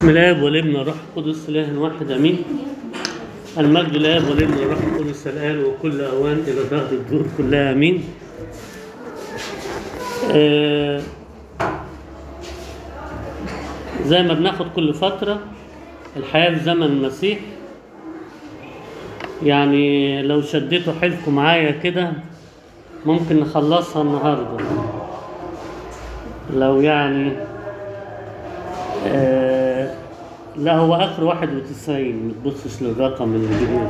بسم الله والابن والروح القدس اله واحد امين المجد لله والابن والروح القدس الان وكل اوان الى ظهر الدور كلها امين آه زي ما بناخد كل فترة الحياة في زمن المسيح يعني لو شديتوا حيلكم معايا كده ممكن نخلصها النهارده لو يعني آه لا هو اخر 91 ما تبصش للرقم اللي جديد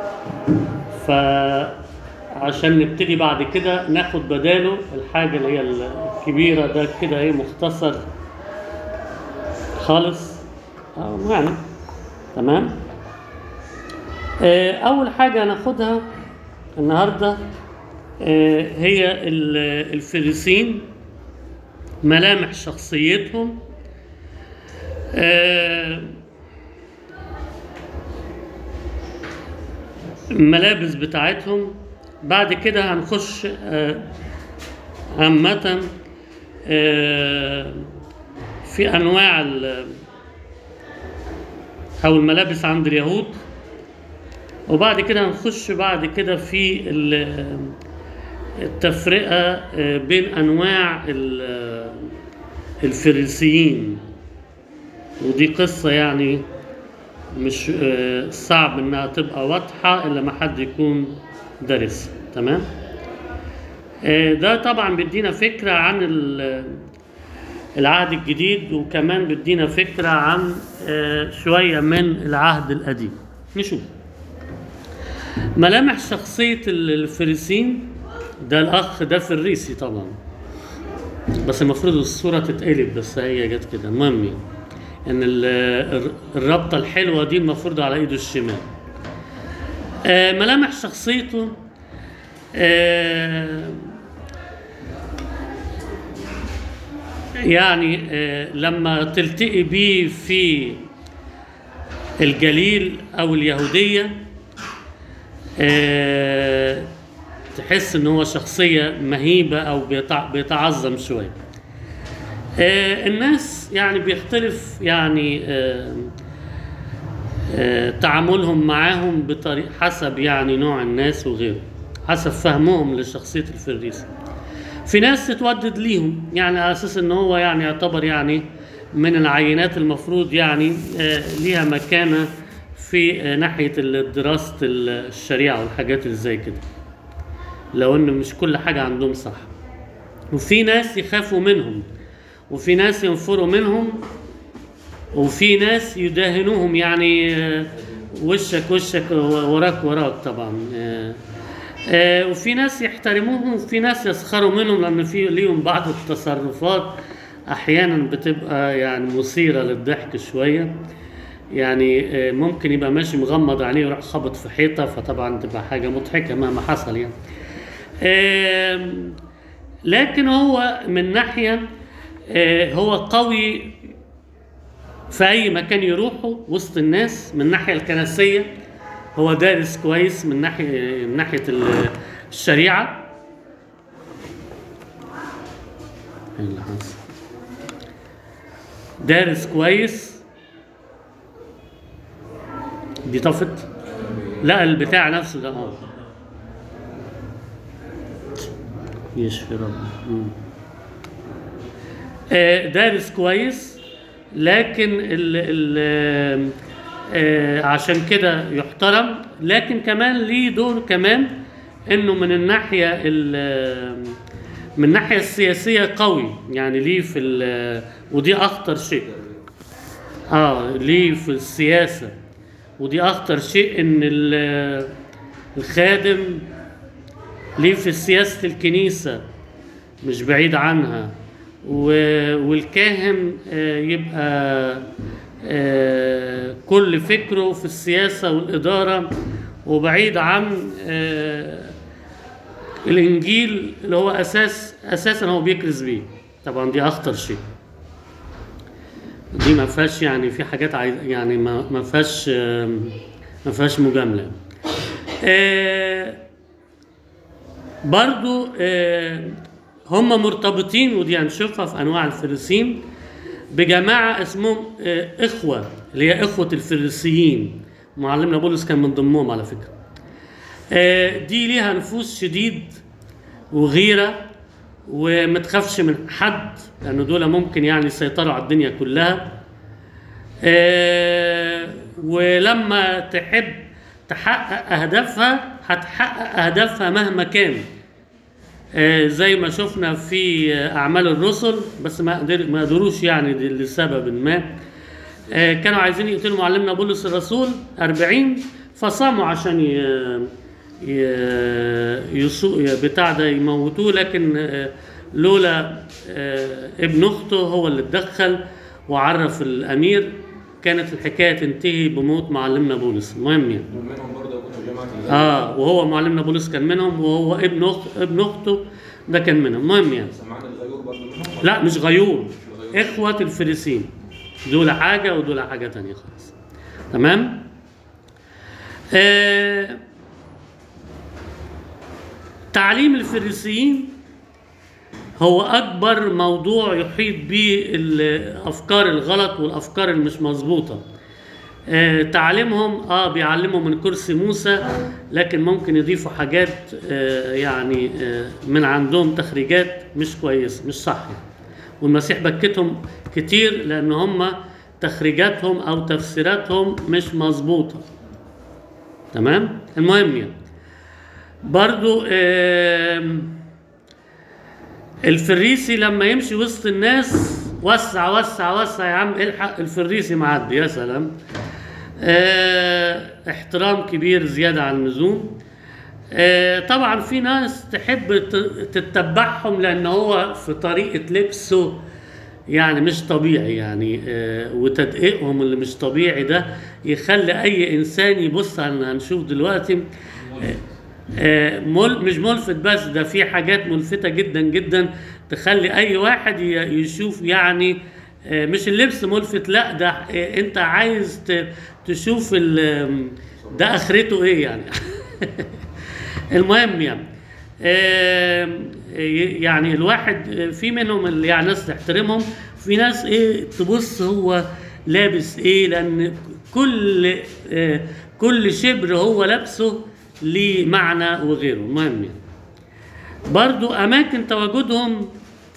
فعشان نبتدي بعد كده ناخد بداله الحاجة اللي هي الكبيرة ده كده ايه مختصر خالص اه يعني تمام آه اول حاجة هناخدها النهاردة آه هي ال- الفريسين ملامح شخصيتهم آه، الملابس بتاعتهم بعد كده هنخش آه، عامة آه، في أنواع ال- أو الملابس عند اليهود وبعد كده هنخش بعد كده في ال- التفرقة آه، بين أنواع ال- الفريسيين ودي قصة يعني مش آه، صعب انها تبقى واضحة الا ما حد يكون دارس تمام آه، ده طبعا بيدينا فكرة عن ال- العهد الجديد وكمان بيدينا فكرة عن آه، شوية من العهد القديم نشوف ملامح شخصية ال- الفريسين ده الأخ ده فريسي طبعا بس المفروض الصورة تتقلب بس هي جت كده المهم يعني. ان ال- الر- الرابطه الحلوه دي المفروض على ايده الشمال آه، ملامح شخصيته آه، يعني آه، لما تلتقي بيه في الجليل او اليهوديه آه، تحس ان هو شخصيه مهيبه او بيتع- بيتعظم شويه آه، الناس يعني بيختلف يعني آه، آه، تعاملهم معاهم بطريقة حسب يعني نوع الناس وغيره حسب فهمهم لشخصية الفريسي في ناس تتودد ليهم يعني على أساس إن هو يعني يعتبر يعني من العينات المفروض يعني آه، ليها مكانة في آه، ناحية ال- دراسة الشريعة والحاجات اللي زي كده لو إن مش كل حاجة عندهم صح وفي ناس يخافوا منهم وفي ناس ينفروا منهم وفي ناس يداهنوهم يعني آه، وشك وشك وراك وراك طبعا آه، آه، وفي ناس يحترموهم وفي ناس يسخروا منهم لان في ليهم بعض التصرفات احيانا بتبقى يعني مثيره للضحك شويه يعني آه، ممكن يبقى ماشي مغمض عليه ويروح خبط في حيطه فطبعا تبقى حاجه مضحكه مهما حصل يعني آم، لكن هو من ناحيه آه، هو قوي في اي مكان يروحه وسط الناس من الناحيه الكنسيه هو دارس كويس من ناحيه من ناحيه ال- الشريعه إيه اللي حصل؟ دارس كويس دي طفت لا البتاع نفسه ده اه يشفي ربنا مم. آه، دارس كويس لكن ال ال آه، عشان كده يحترم لكن كمان ليه دور كمان انه من الناحيه ال- من الناحيه السياسيه قوي يعني ليه في ال- ودي اخطر شيء اه ليه في السياسه ودي اخطر شيء ان ال- الخادم ليه في سياسه الكنيسه مش بعيد عنها و- والكاهن آه، يبقى آه، كل فكره في السياسة والإدارة وبعيد عن آه، الإنجيل اللي هو أساس أساسا هو بيكرز بيه طبعا دي أخطر شيء دي ما فيهاش يعني في حاجات عايز يعني ما ما فيهاش آه، ما فيهاش مجاملة آه، برضو آه، هم مرتبطين ودي هنشوفها في انواع الفريسين بجماعة اسمهم آه، إخوة اللي هي إخوة الفريسيين معلمنا بولس كان من ضمنهم على فكرة آه، دي ليها نفوس شديد وغيرة ومتخافش من حد لأن دول ممكن يعني يسيطروا على الدنيا كلها آه، ولما تحب تحقق أهدافها هتحقق أهدافها مهما كان آه، زي ما شفنا في آه، أعمال الرسل بس ما قدر ما قدروش يعني دي لسبب ما آه، كانوا عايزين يقتلوا معلمنا بولس الرسول 40 فصاموا عشان ي... ي... يسوق بتاع ده يموتوه لكن آه، لولا آه، ابن اخته هو اللي اتدخل وعرف الامير كانت الحكايه تنتهي بموت معلمنا بولس المهم يعني ومنهم برضه كنت جماعة الغزو. اه وهو معلمنا بولس كان منهم وهو ابن أخ... ابن اخته ده كان منهم المهم يعني سمعنا الغيور برضه منهم ولا؟ لا مش غيور مش غيور. اخوة الفريسين دول حاجة ودول حاجة تانية خالص تمام آه تعليم الفريسيين هو أكبر موضوع يحيط به الأفكار الغلط والأفكار المش مظبوطة آه تعليمهم اه بيعلموا من كرسي موسى لكن ممكن يضيفوا حاجات آه يعني آه من عندهم تخريجات مش كويس مش صح يعني. والمسيح بكتهم كتير لان هم تخريجاتهم او تفسيراتهم مش مظبوطه تمام المهم يعني برضو آم، الفريسي لما يمشي وسط الناس وسع وسع وسع يا عم الحق الفريسي معدي يا سلام آه، احترام كبير زيادة عن اللزوم آه، طبعا في ناس تحب ت- تتبعهم لان هو في طريقة لبسه يعني مش طبيعي يعني آه، وتدقيقهم اللي مش طبيعي ده يخلي اي انسان يبص على هنشوف دلوقتي آه، آه، مل مش ملفت بس ده في حاجات ملفتة جدا جدا تخلي اي واحد ي- يشوف يعني آه، مش اللبس ملفت لا ده آه، انت عايز ت- تشوف ال- ده اخرته ايه يعني المهم يعني آم، يعني الواحد في منهم اللي يعني ناس تحترمهم في ناس ايه تبص هو لابس ايه لان كل آه، كل شبر هو لابسه ليه معنى وغيره المهم يعني برضو اماكن تواجدهم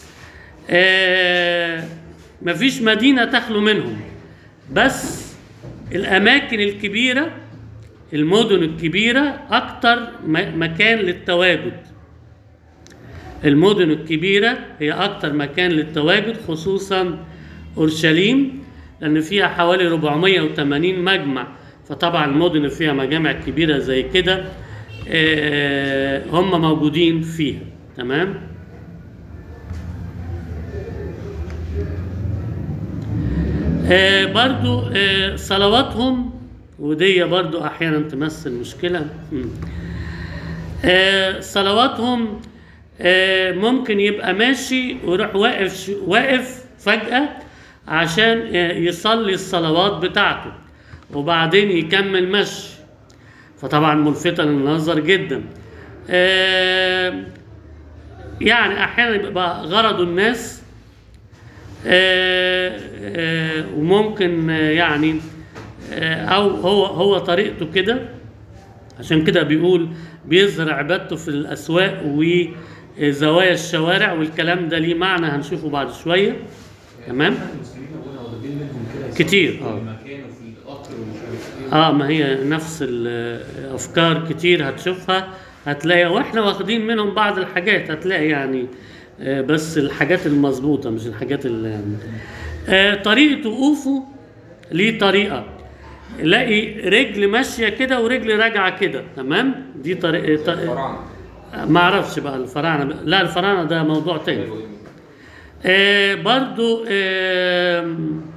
آه، مفيش مدينة تخلو منهم بس الأماكن الكبيرة المدن الكبيرة أكتر م- مكان للتواجد المدن الكبيرة هي أكتر مكان للتواجد خصوصا أورشليم لأن فيها حوالي 480 مجمع فطبعا المدن اللي فيها مجامع كبيرة زي كده آه، هم موجودين فيها تمام آه، برضو آه، صلواتهم ودي برضو احيانا تمثل مشكله مم. آه، صلواتهم آه، ممكن يبقى ماشي ويروح واقف ش- واقف فجاه عشان آه، يصلي الصلوات بتاعته وبعدين يكمل مشي فطبعا ملفتة للنظر جدا آه، يعني احيانا يبقى غرض الناس آه، آه، وممكن آه، يعني آه، او هو هو طريقته كده عشان كده بيقول بيظهر عبادته في الاسواق وزوايا الشوارع والكلام ده ليه معنى هنشوفه بعد شويه تمام المسلمين ابونا واخدين منهم كده كتير، في آه. المكان وفي القطر ومش عارف ايه اه ما هي نفس الافكار كتير هتشوفها هتلاقي واحنا واخدين منهم بعض الحاجات هتلاقي يعني آه، بس الحاجات المظبوطه مش الحاجات ال آه، طريقه وقوفه ليه طريقه لاقي رجل ماشيه كده ورجل راجعه كده تمام دي طريقه الفراعنه ما اعرفش بقى الفراعنه لا الفراعنه ده موضوع تاني آه برضو آه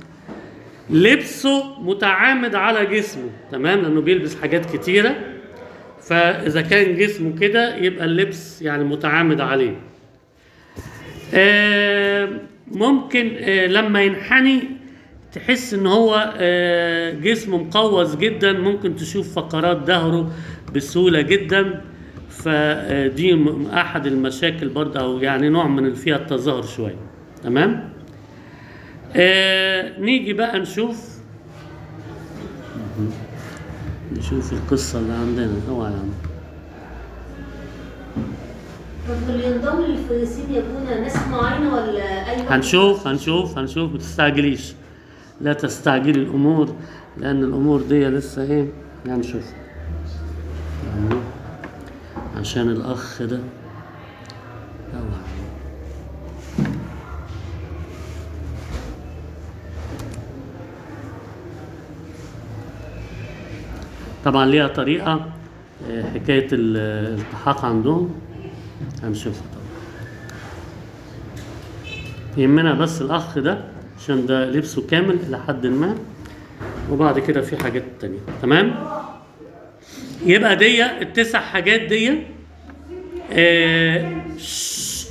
لبسه متعامد على جسمه تمام لانه بيلبس حاجات كتيره فاذا كان جسمه كده يبقى اللبس يعني متعامد عليه آه ممكن آه لما ينحني تحس ان هو آه جسمه مقوس جدا ممكن تشوف فقرات ظهره بسهوله جدا فدي م- احد المشاكل برضه او يعني نوع من اللي فيها التظاهر شويه تمام آه نيجي بقى نشوف نشوف القصة اللي عندنا اوعى يا عم طب واللي ينضم للفريسين يكون ناس معينة ولا أي واحد؟ هنشوف هنشوف هنشوف ما تستعجليش لا تستعجلي الامور لان الامور دي لسه ايه هنشوف يعني عشان الاخ ده اوعى طبعا ليها طريقة آه، حكاية ال- الالتحاق عندهم هنشوفها طبعا يهمنا بس الأخ ده عشان ده لبسه كامل إلى حد ما وبعد كده في حاجات تانية تمام يبقى دي التسع حاجات دي آه شش.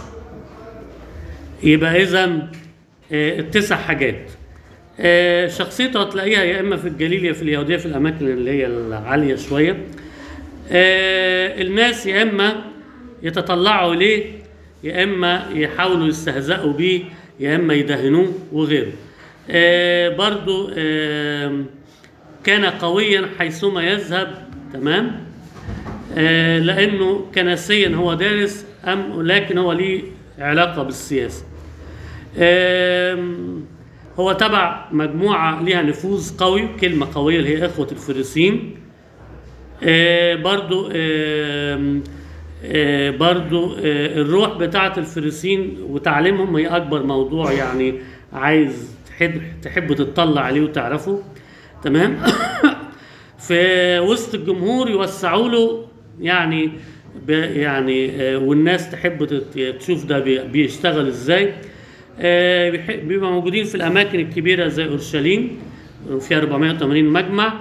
يبقى إذا آه التسع حاجات آه شخصيته هتلاقيها يا إما في الجليل يا في اليهودية في الأماكن اللي هي العالية شوية آه الناس يا اما يتطلعوا اليه يا اما يحاولوا يستهزئوا بيه يا اما يدهنوه وغيره آه برضو آه كان قويا حيثما يذهب تمام آه لانه كنسيا هو دارس ام لكن هو ليه علاقه بالسياسه آم، هو تبع مجموعه ليها نفوذ قوي كلمه قويه اللي هي اخوه الفريسين آه، برضو آم، آه، برضو آه، الروح بتاعة الفريسين وتعليمهم هي أكبر موضوع يعني عايز تحب تحب تطلع عليه وتعرفه تمام في وسط الجمهور يوسعوا له يعني ب- يعني آه، والناس تحب تت- تشوف ده بي- بيشتغل ازاي آه، بيح- بيبقى موجودين في الاماكن الكبيره زي اورشليم فيها 480 مجمع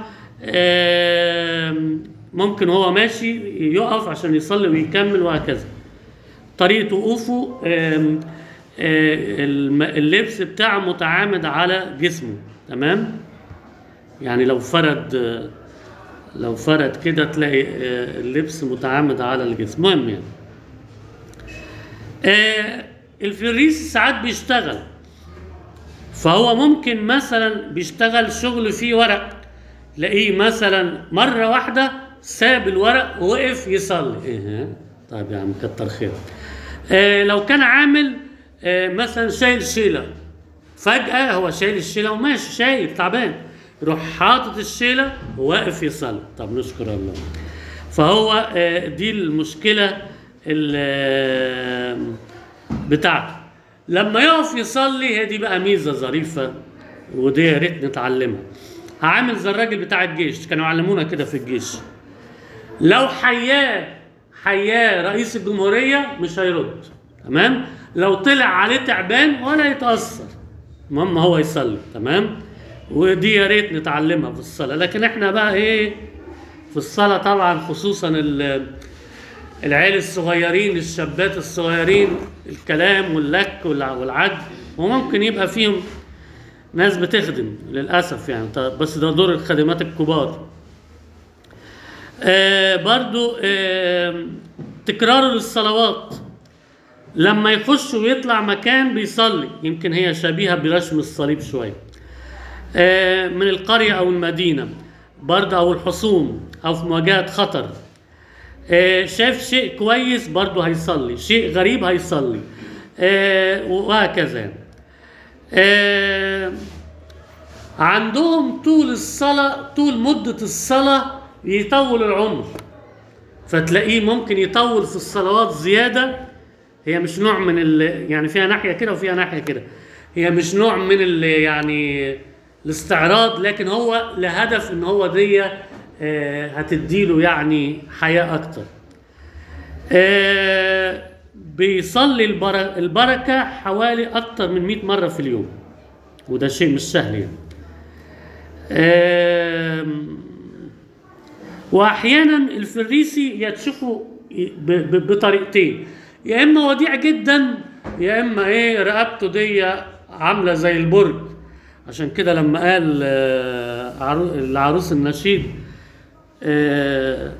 آم، ممكن هو ماشي يقف عشان يصلي ويكمل وهكذا طريقة وقوفه آم، آه، الم- اللبس بتاعه متعامد على جسمه تمام يعني لو فرد آه، لو فرد كده تلاقي آه، اللبس متعامد على الجسم مهم يعني آه، الفريسي ساعات بيشتغل فهو ممكن مثلا بيشتغل شغل فيه ورق تلاقيه مثلا مرة واحدة ساب الورق ووقف يصلي ايه طيب يا عم كتر خير آه لو كان عامل آه مثلا شايل شيلة فجأة هو شايل الشيلة وماشي شايل تعبان يروح حاطط الشيلة وواقف يصلي طب نشكر الله فهو آه دي المشكلة ال- آه، بتاعته لما يقف يصلي هي دي بقى ميزة ظريفة ودي يا ريت نتعلمها هعمل زي الراجل بتاع الجيش كانوا يعلمونا كده في الجيش لو حياه حياه رئيس الجمهورية مش هيرد تمام لو طلع عليه تعبان ولا يتأثر المهم هو يصلي تمام ودي يا ريت نتعلمها في الصلاة لكن احنا بقى ايه في الصلاة طبعا خصوصا ال- العيال الصغيرين الشابات الصغيرين الكلام واللك والع- والعد وممكن يبقى فيهم ناس بتخدم للأسف يعني طب بس ده دور الخادمات الكبار آه برضو آه تكراره للصلوات لما يخش ويطلع مكان بيصلي يمكن هي شبيهة برسم الصليب شوية آه من القرية أو المدينة برضه أو الحصون أو في مواجهة خطر آه، شاف شيء كويس برضه هيصلي شيء غريب هيصلي آه، وهكذا يعني. آه، عندهم طول الصلاة طول مدة الصلاة يطول العمر فتلاقيه ممكن يطول في الصلوات زيادة هي مش نوع من ال يعني فيها ناحية كده وفيها ناحية كده هي مش نوع من ال يعني الاستعراض لكن هو لهدف ان هو دي آه، هتديله يعني حياة أكتر آه، بيصلي البر- البركة حوالي أكتر من 100 مرة في اليوم وده شيء مش سهل يعني آم، واحيانا الفريسي يا تشوفه ب- ب- بطريقتين يا اما وديع جدا يا اما ايه رقبته دي عامله زي البرج عشان كده لما قال آه، عرو- العروس النشيد آه،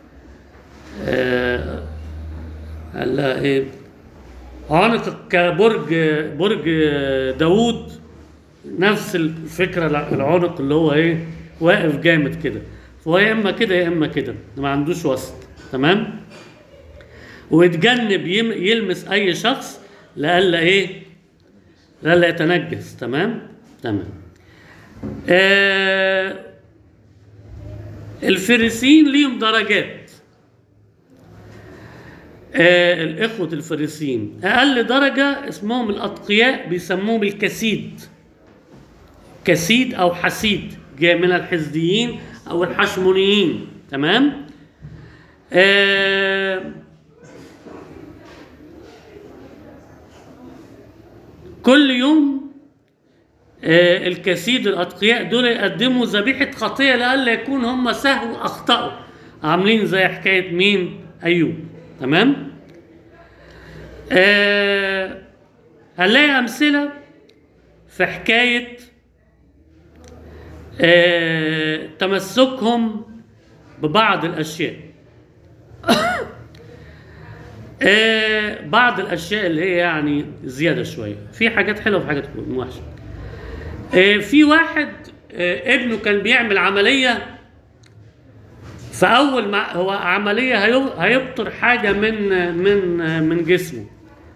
آه، قال لها ايه عنقك كبرج برج داوود نفس الفكره الع- العنق اللي هو ايه واقف جامد كده فهو يا اما كده يا اما كده ما عندوش وسط تمام ويتجنب يم- يلمس اي شخص لئلا ايه لئلا يتنجس تمام تمام آه الفريسين ليهم درجات آه الإخوة الفريسين أقل درجة اسمهم الأتقياء بيسموهم الكسيد كسيد أو حسيد جاي من الحزديين أو الحشمونيين تمام آه كل يوم آه، الكسيد الاتقياء دول يقدموا ذبيحه خطيه لئلا يكون هم سهوا اخطاوا عاملين زي حكايه مين ايوب تمام آه هنلاقي امثله في حكايه آه تمسكهم ببعض الاشياء آه بعض الاشياء اللي هي يعني زياده شويه في حاجات حلوه وفي حاجات وحشه آه، في واحد آه، ابنه كان بيعمل عملية فأول ما هو عملية هيب- هيبطر حاجة من من من جسمه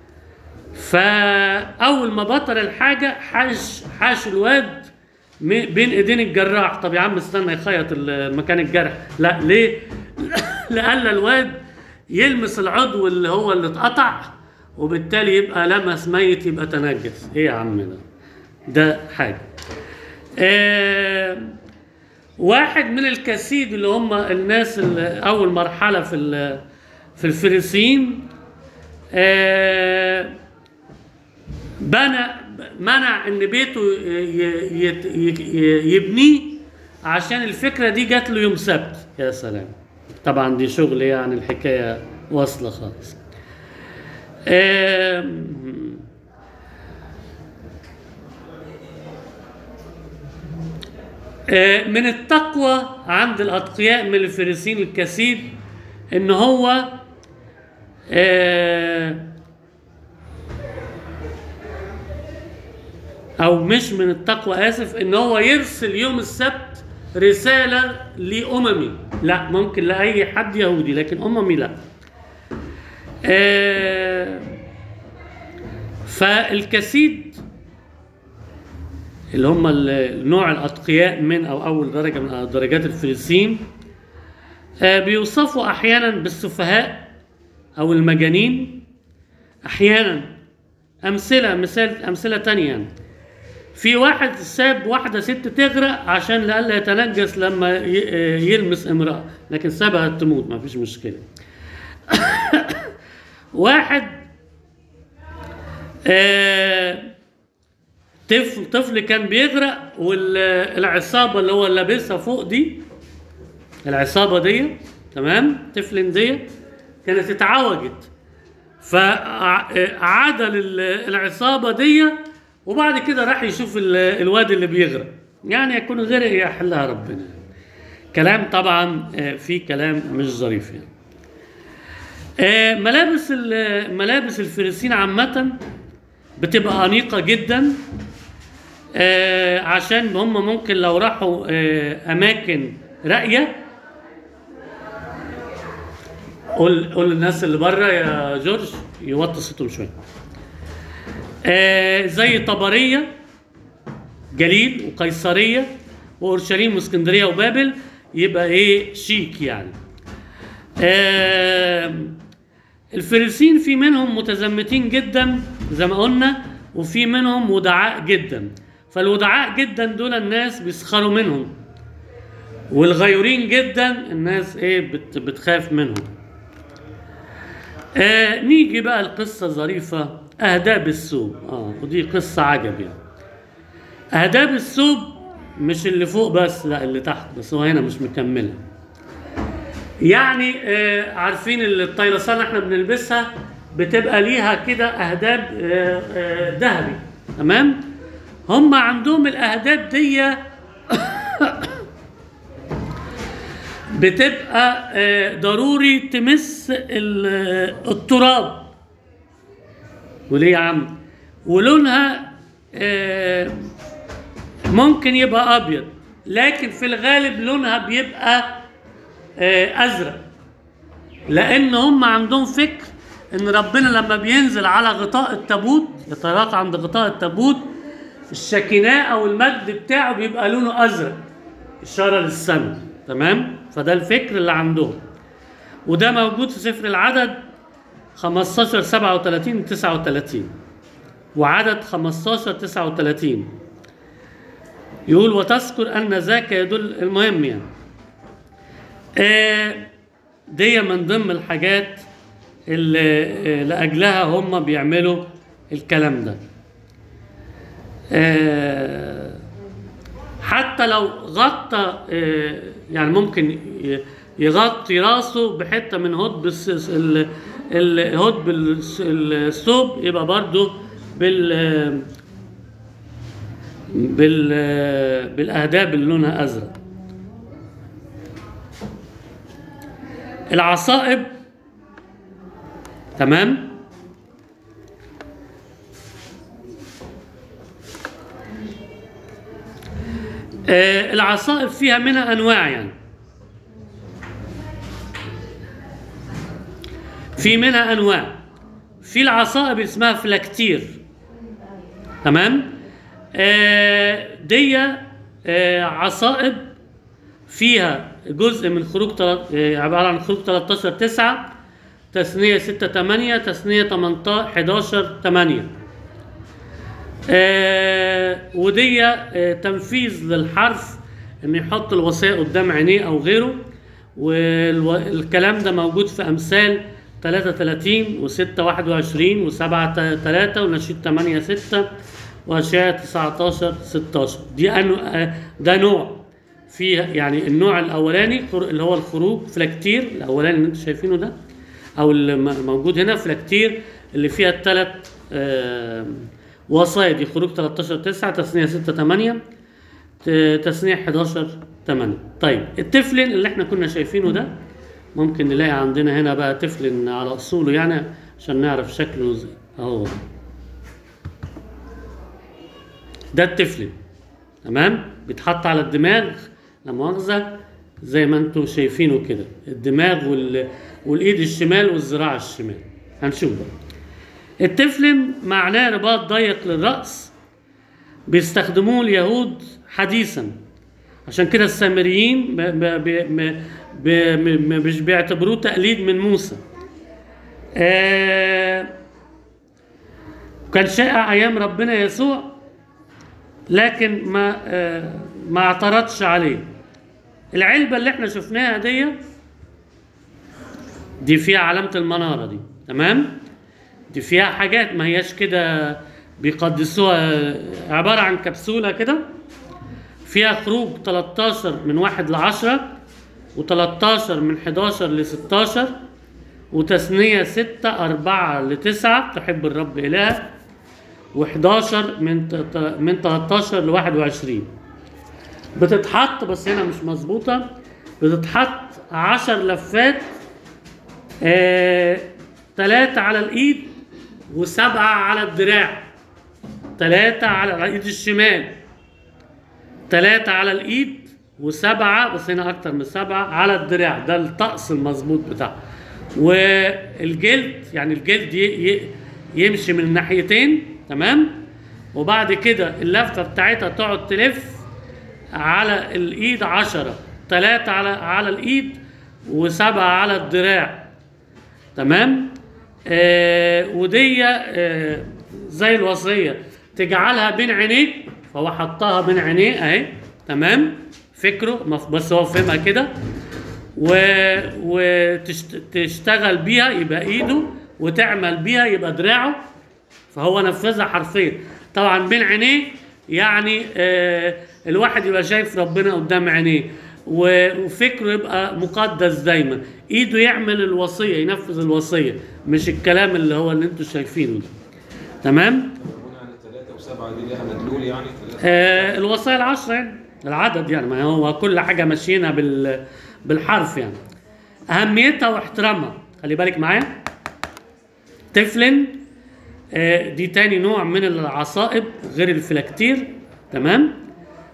فأول ما بطر الحاجة حاش حاش الواد م- بين ايدين الجراح طب يا عم استنى يخيط ال- مكان الجرح لا ليه لألا الواد يلمس العضو اللي هو اللي اتقطع وبالتالي يبقى لمس ميت يبقى تنجس ايه يا عم ده ده حاجة آه واحد من الكسيد اللي هم الناس اللي أول مرحلة في ال- في الفريسيين آه بنى منع ان بيته ي- ي- ي- يبنيه عشان الفكره دي جات له يوم سبت يا سلام طبعا دي شغل يعني الحكايه واصله خالص آم، آه، من التقوى عند الاتقياء من الفريسين الكسيد ان هو آه، او مش من التقوى اسف ان هو يرسل يوم السبت رساله لاممي لا ممكن لاي حد يهودي لكن اممي لا آه، فالكسيد اللي هم ال- نوع الاتقياء من او اول درجه من درجات الفريسين آه، بيوصفوا احيانا بالسفهاء او المجانين احيانا امثله مثال امثله تانية يعني في واحد ساب واحدة ست تغرق عشان لألا يتنجس لما ي- آه، يلمس امرأة لكن سابها تموت ما فيش مشكلة واحد آه، طفل طفل كان بيغرق والعصابة اللي هو لابسها فوق دي العصابة دي تمام طفل دي كانت اتعوجت فعاد للعصابة دي وبعد كده راح يشوف ال- الواد اللي بيغرق يعني يكون غرق يحلها ربنا كلام طبعا آه، في كلام مش ظريف يعني آه، ملابس ال- ملابس الفريسين عامة بتبقى أنيقة جدا آه، عشان هم ممكن لو راحوا آه، أماكن راقية قول قول للناس اللي بره يا جورج يوطي صوتهم شويه آه زي طبريه جليل وقيصريه واورشليم واسكندريه وبابل يبقى ايه شيك يعني آه الفريسين في منهم متزمتين جدا زي ما قلنا وفي منهم ودعاء جدا فالودعاء جدا دول الناس بيسخروا منهم والغيورين جدا الناس ايه بت بتخاف منهم آه نيجي بقى القصة ظريفة أهداب الثوب اه ودي قصة عجب يعني أهداب الثوب مش اللي فوق بس لا اللي تحت بس هو هنا مش مكملة يعني آه عارفين الطيلسان اللي احنا بنلبسها بتبقى ليها كده أهداب آه آه ذهبي تمام هم عندهم الأهداب دي بتبقى آه، ضروري تمس ال- آه، التراب وليه يا عم ولونها آه، ممكن يبقى ابيض لكن في الغالب لونها بيبقى آه، ازرق لان هم عندهم فكر ان ربنا لما بينزل على غطاء التابوت يتراقى عند غطاء التابوت الشكيناه او المجد بتاعه بيبقى لونه ازرق اشاره للسماء تمام فده الفكر اللي عندهم وده موجود في سفر العدد 15 37 39 وعدد 15 39 يقول وتذكر ان ذاك يدل المهم يعني آه، دي من ضمن الحاجات اللي آه، لاجلها هم بيعملوا الكلام ده آه، حتى لو غطى آه، يعني ممكن ي- يغطي راسه بحته من هدب الس- ال- ال- هدب الس- الثوب يبقى برضه بال بال بالاهداب اللي لونها ازرق العصائب تمام آه العصائب فيها منها انواع يعني في منها انواع في العصائب اسمها فلاكتير تمام آه دي آه عصائب فيها جزء من خروج تل- آه عباره عن خروج 13 9 تثنيه 6 8 تثنيه 18 11 8 آه ودي آه تنفيذ للحرف ان يحط الوصيه قدام عينيه او غيره والكلام ده موجود في امثال 33 و6 21 و7 3 ونشيد 8 6 واشعياء 19 16 دي أنو آه ده نوع في يعني النوع الاولاني خر- اللي هو الخروج فلاكتير الاولاني اللي انتم شايفينه ده او اللي م- موجود هنا فلاكتير اللي فيها الثلاث وصايا دي خروج 13 9 تثنيه 6 8 ت- تثنيه 11 8 طيب التفلن اللي احنا كنا شايفينه ده ممكن نلاقي عندنا هنا بقى تفلن على اصوله يعني عشان نعرف شكله ازاي اهو ده التفلن تمام بيتحط على الدماغ لا مؤاخذه زي ما انتم شايفينه كده الدماغ وال... والايد الشمال والذراع الشمال هنشوف بقى التفلن معناه رباط ضيق للرأس بيستخدموه اليهود حديثا عشان كده السامريين ب... ب... ب... ب... ب... ب... مش بيعتبروه تقليد من موسى آه... كان شائع ايام ربنا يسوع لكن ما آه، ما اعترضش عليه العلبة اللي احنا شفناها دي دي فيها علامة المنارة دي تمام دي فيها حاجات ما هياش كده بيقدسوها عبارة عن كبسولة كده فيها خروج 13 من واحد لعشرة و13 من 11 ل 16 وتثنية 6 4 ل 9 تحب الرب إلهك و11 من ت- ت- من 13 ل 21 بتتحط بس هنا مش مظبوطه بتتحط 10 لفات ثلاثة على الايد وسبعة على الدراع ثلاثة على الايد الشمال ثلاثة على الايد وسبعة بس هنا اكتر من سبعة على الدراع ده الطقس المظبوط بتاعه والجلد يعني الجلد ي- ي- يمشي من الناحيتين تمام وبعد كده اللفة بتاعتها تقعد تلف على الايد عشرة ثلاثة على على الايد وسبعة على الدراع تمام آه ودي آه زي الوصية تجعلها بين عينيك فهو حطها بين عينيه اهي تمام فكره مف- بس هو فهمها كده وتشتغل بيها يبقى ايده وتعمل بيها يبقى دراعه فهو نفذها حرفيا طبعا بين عينيه يعني آه الواحد يبقى شايف ربنا قدام عينيه و- وفكره يبقى مقدس دايما ايده يعمل الوصيه ينفذ الوصيه مش الكلام اللي هو اللي انتوا شايفينه ده تمام هنا عن الثلاثة وسبعة دي ليها مدلول يعني ثلاثة آه الوصايا العشرة يعني العدد يعني ما هو كل حاجة ماشيينها بال بالحرف يعني أهميتها واحترامها خلي بالك معايا تفلن آه دي تاني نوع من العصائب غير الفلاكتير تمام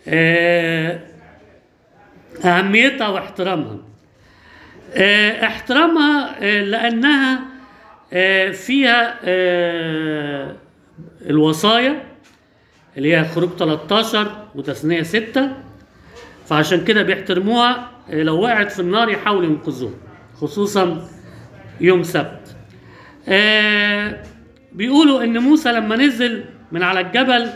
آه، أهميتها واحترامها آه، احترامها آه، لأنها آه، فيها آه، الوصايا اللي هي خروج 13 وتثنية 6 فعشان كده بيحترموها آه، لو وقعت في النار يحاولوا ينقذوها خصوصا يوم سبت آه، بيقولوا ان موسى لما نزل من على الجبل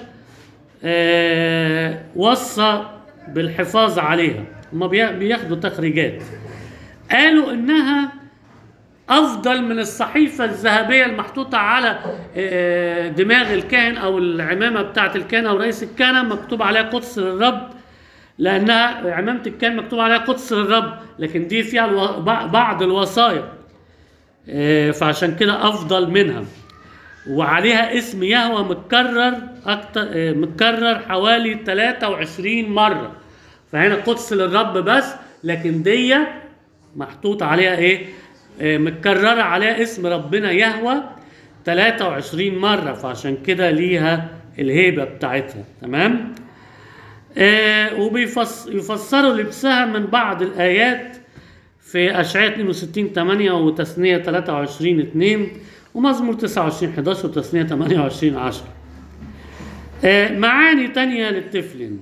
آه، وصى بالحفاظ عليها هما بي- بياخدوا تخريجات قالوا انها افضل من الصحيفه الذهبيه المحطوطه على آه، دماغ الكاهن او العمامه بتاعه الكاهن او رئيس الكهنه مكتوب عليها قدس للرب لانها عمامه الكاهن مكتوب عليها قدس للرب لكن دي فيها الو- بع- بعض الوصايا آه، فعشان كده افضل منها وعليها اسم يهوى متكرر اكتر آه، متكرر حوالي 23 مره فهنا قدس للرب بس لكن دي محطوط عليها ايه آه، متكرره عليها اسم ربنا يهوى 23 مره فعشان كده ليها الهيبه بتاعتها تمام آه وبيفسروا لبسها من بعض الايات في اشعياء 62 8 وتثنيه 23 2 ومزمور 29 11 وتثنيه 28 10 آه معاني تانية للتفلين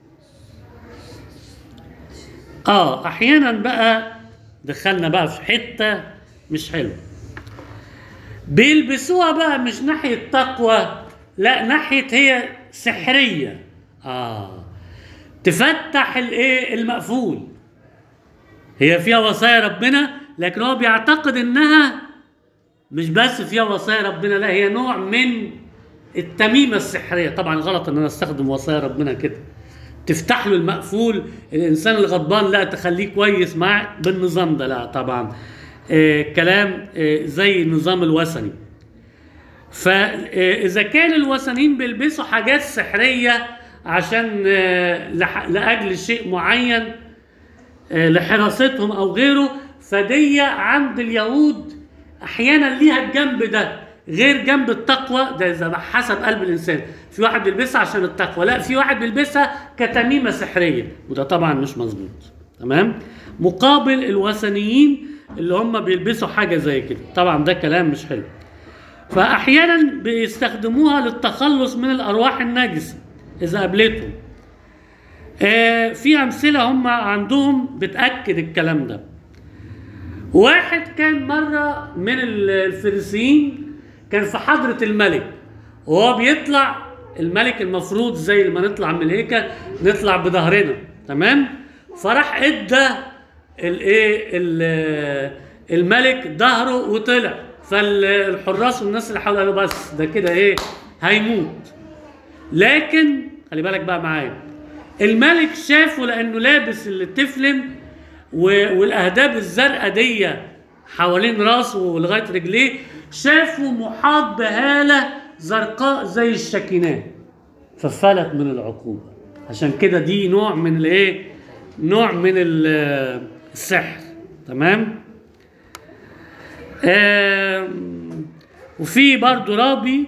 اه احيانا بقى دخلنا بقى في حته مش حلوه بيلبسوها بقى مش ناحيه تقوى لا ناحيه هي سحريه اه تفتح الايه المقفول هي فيها وصايا ربنا لكن هو بيعتقد انها مش بس فيها وصايا ربنا لا هي نوع من التميمه السحريه طبعا غلط ان انا استخدم وصايا ربنا كده تفتح له المقفول الانسان الغضبان لا تخليه كويس مع بالنظام ده لا طبعا آه كلام آه زي النظام الوثني فاذا كان الوثنيين بيلبسوا حاجات سحريه عشان آه لح- لاجل شيء معين آه، لحراستهم او غيره فدي عند اليهود احيانا ليها الجنب ده غير جنب التقوى ده اذا حسب قلب الانسان في واحد بيلبسها عشان التقوى لا في واحد بيلبسها كتميمه سحريه وده طبعا مش مظبوط تمام مقابل الوثنيين اللي هم بيلبسوا حاجه زي كده طبعا ده كلام مش حلو فاحيانا بيستخدموها للتخلص من الارواح النجسه اذا قابلتهم آه، في امثله هم عندهم بتاكد الكلام ده واحد كان مره من ال- الفريسيين كان في حضره الملك وهو بيطلع الملك المفروض زي ما نطلع من الهيكل نطلع بظهرنا تمام فراح ادى الايه ال- الملك ظهره وطلع فالحراس والناس اللي حوله قالوا بس ده كده ايه هيموت لكن خلي بالك بقى معايا الملك شافه لانه لابس التفلم و- والاهداب الزرقاء دي حوالين راسه ولغايه رجليه شافه محاط بهاله زرقاء زي الشكينات ففلت من العقوبه عشان كده دي نوع من الايه نوع من ال- السحر تمام آم، وفي برضو رابي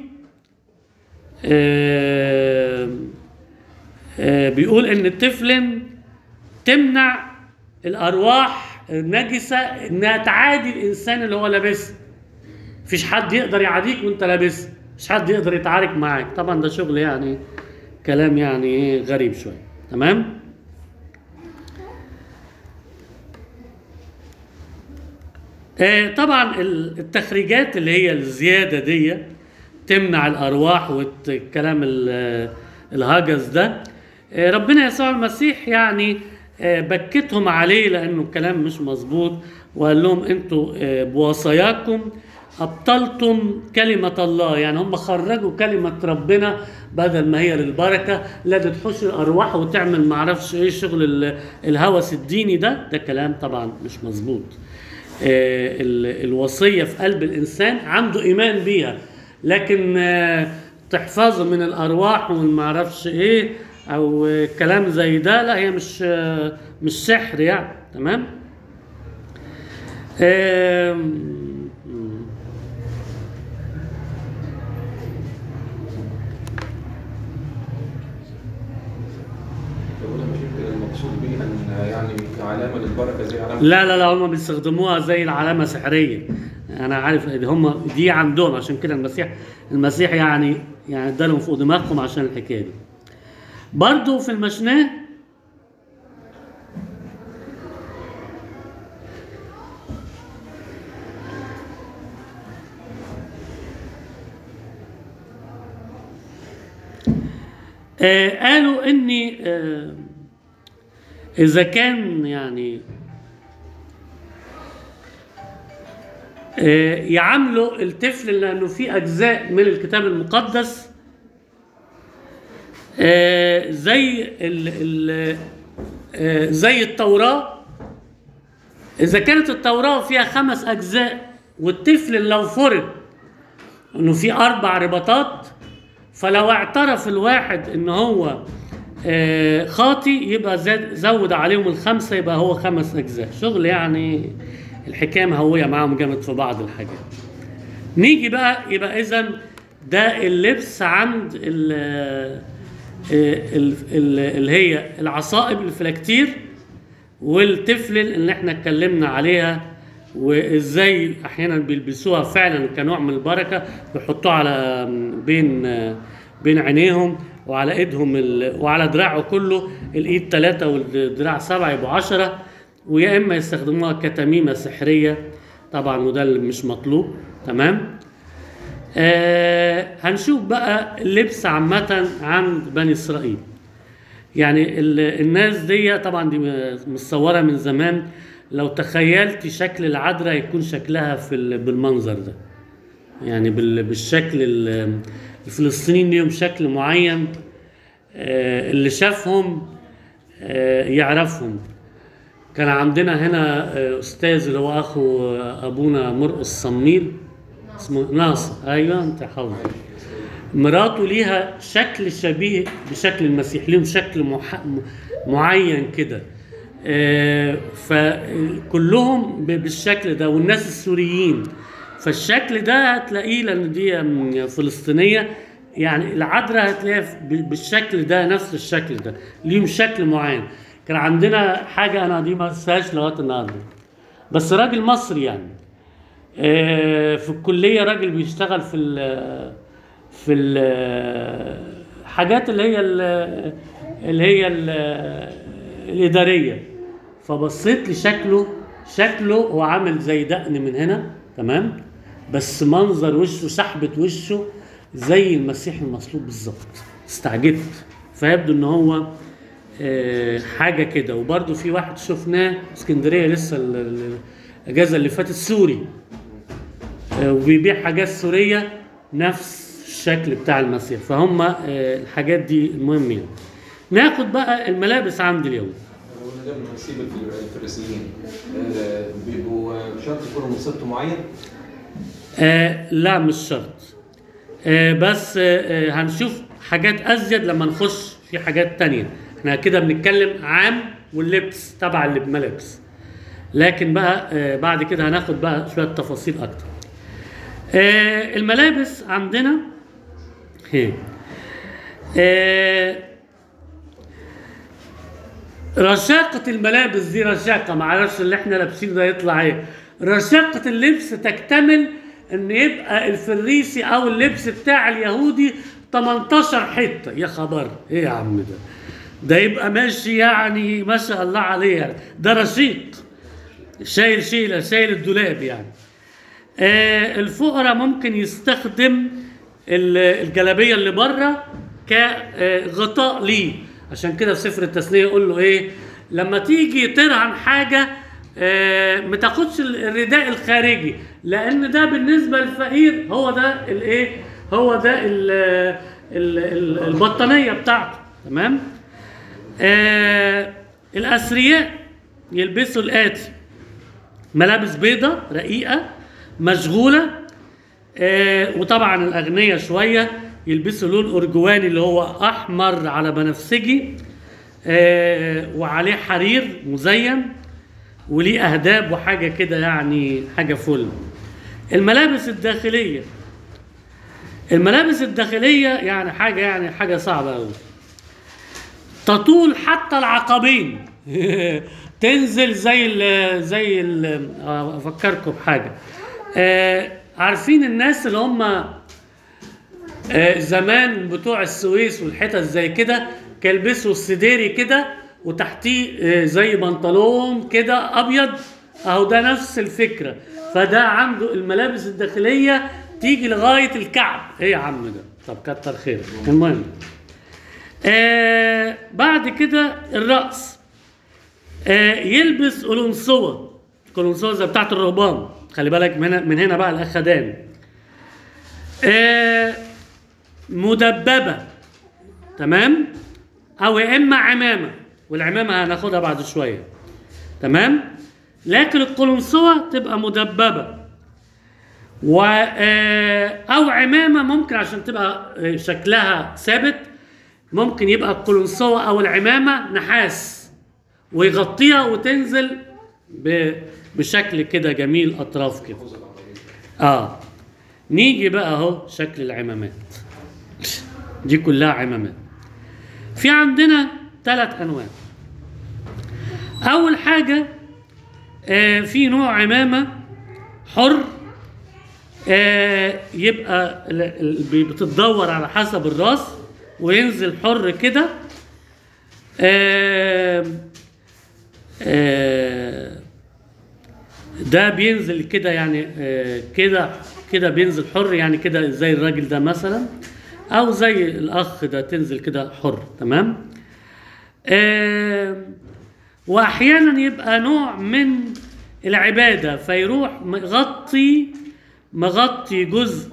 آم، آه، بيقول ان التفلن تمنع الارواح النجسه انها تعادي الانسان اللي هو لابسها مفيش حد يقدر يعاديك وانت لابسها مفيش حد يقدر يتعارك معاك طبعا ده شغل يعني كلام يعني ايه غريب شويه تمام آه، طبعا ال- التخريجات اللي هي الزياده دي تمنع الارواح والكلام ال- الهجس ده آه، ربنا يسوع المسيح يعني آه، بكتهم عليه لانه الكلام مش مظبوط وقال لهم انتوا آه، بوصاياكم ابطلتم كلمه الله يعني هم خرجوا كلمه ربنا بدل ما هي للبركه لا ده تحوش الارواح وتعمل معرفش ايه شغل ال- الهوس الديني ده ده كلام طبعا مش مظبوط آه، ال- الوصيه في قلب الانسان عنده ايمان بيها لكن آه، تحفظه من الارواح والمعرفش ايه او آه، كلام زي ده لا هي مش آه، مش سحر يعني تمام آم، كان يعني علامه للبركه زي علامه لا لا لا هم بيستخدموها زي العلامة سحرية انا عارف هم دي عندهم عشان كده المسيح المسيح يعني يعني ادالهم فوق دماغهم عشان الحكاية دي برضو في المشناه آه قالوا اني آه اذا كان يعني آه يعاملوا الطفل لانه في اجزاء من الكتاب المقدس آه زي ال ال آه زي التوراه اذا كانت التوراه فيها خمس اجزاء والطفل لو فرض انه في اربع رباطات فلو اعترف الواحد ان هو آه، خاطي يبقى زاد زود عليهم الخمسه يبقى هو خمس اجزاء شغل يعني الحكايه مهويه معاهم جامد في بعض الحاجات نيجي بقى يبقى اذا ده اللبس عند ال ال- ال- اللي هي العصائب الفلاكتير والتفل اللي احنا اتكلمنا عليها وازاي احيانا بيلبسوها فعلا كنوع من البركه بيحطوها على بين بين عينيهم وعلى ايدهم ال... وعلى دراعه كله الايد ثلاثه والدراع سبعه يبقوا عشره ويا اما يستخدموها كتميمه سحريه طبعا وده اللي مش مطلوب تمام آه هنشوف بقى اللبس عامه عند بني اسرائيل يعني ال- الناس دي طبعا دي متصوره من زمان لو تخيلت شكل العذراء يكون شكلها في ال- بالمنظر ده يعني بال- بالشكل ال- الفلسطينيين ليهم شكل معين آه، اللي شافهم آه، يعرفهم كان عندنا هنا آه، استاذ اللي هو اخو ابونا مرقس صميل اسمه ناصر ايوه انت حافظ مراته ليها شكل شبيه بشكل المسيح ليهم شكل مح... م- معين كده آه، فكلهم ب- بالشكل ده والناس السوريين فالشكل ده هتلاقيه لان دي م- فلسطينيه يعني العذراء هتلاقيها في- ب- بالشكل ده نفس الشكل ده ليهم شكل معين كان عندنا حاجه انا دي ما انساهاش لغايه النهارده بس راجل مصري يعني آه، في الكليه راجل بيشتغل في ال في الحاجات اللي هي ال- اللي هي ال- الاداريه فبصيت لشكله شكله هو عامل زي دقن من هنا تمام بس منظر وشه سحبه وشه زي المسيح المصلوب بالظبط استعجبت فيبدو ان هو آه، حاجه كده وبرده في واحد شفناه في اسكندريه لسه ال- ال- الاجازه اللي فاتت سوري آه، وبيبيع حاجات سوريه نفس الشكل بتاع المسيح فهم آه، الحاجات دي المهم يعني ناخد بقى الملابس عند اليهود قلنا ده من نصيب الف- الفريسيين آه، بيبقوا آه، شرط يكونوا من سبت معين آه لا مش شرط آه بس آه آه، هنشوف حاجات ازيد لما نخش في حاجات تانية احنا كده بنتكلم عام واللبس تبع اللي بملابس لكن بقى آه بعد كده هناخد بقى شوية تفاصيل اكتر آه الملابس عندنا هي آه رشاقة الملابس دي رشاقة معرفش اللي احنا لابسينه ده يطلع ايه رشاقة اللبس تكتمل ان يبقى الفريسي او اللبس بتاع اليهودي 18 حتة يا خبر ايه يا عم ده ده يبقى ماشي يعني ما شاء الله عليه يعني. ده رشيق شايل شيلة شايل الدولاب يعني آه الفقراء ممكن يستخدم ال- الجلابيه اللي بره كغطاء ليه عشان كده في سفر التثنيه يقول له ايه لما تيجي ترهن حاجه آه ما تاخدش ال- الرداء الخارجي لان ده بالنسبه للفقير هو ده الايه هو ده ال ال ال البطانيه بتاعته تمام آه الاثرياء يلبسوا الاتي ملابس بيضة رقيقة مشغولة آه وطبعا الأغنياء شوية يلبسوا لون أرجواني اللي هو أحمر على بنفسجي آه وعليه حرير مزين وليه أهداب وحاجة كده يعني حاجة فل الملابس الداخلية الملابس الداخلية يعني حاجة يعني حاجة صعبة أوي تطول حتى العقبين تنزل زي ال زي ال آه، افكركم بحاجه آه، عارفين الناس اللي هم آه، زمان بتوع السويس والحتت زي كده كان يلبسوا السديري كده وتحتيه آه، زي بنطلون كده ابيض اهو ده نفس الفكره فده عنده الملابس الداخليه تيجي لغايه الكعب ايه يا عم ده طب كتر خيرك المهم آه بعد كده الرأس آه يلبس قلنسوة قلنسوة زي بتاعت الرهبان خلي بالك من, من هنا بقى الأخدان آه مدببة تمام أو يا إما عمامة والعمامة هناخدها بعد شوية تمام لكن القلنسوة تبقى مدببة و آه، او عمامه ممكن عشان تبقى آه، شكلها ثابت ممكن يبقى القلنسوه او العمامه نحاس ويغطيها وتنزل ب- بشكل كده جميل اطراف كده اه نيجي بقى اهو شكل العمامات دي كلها عمامات في عندنا ثلاث انواع اول حاجه آه في نوع عمامه حر آه، يبقى ال- ال- بي- بتتدور على حسب الراس وينزل حر كده آه، آه، ده بينزل كده يعني آه، كده كده بينزل حر يعني كده زي الراجل ده مثلا او زي الاخ ده تنزل كده حر تمام آه، واحيانا يبقى نوع من العباده فيروح مغطي مغطي جزء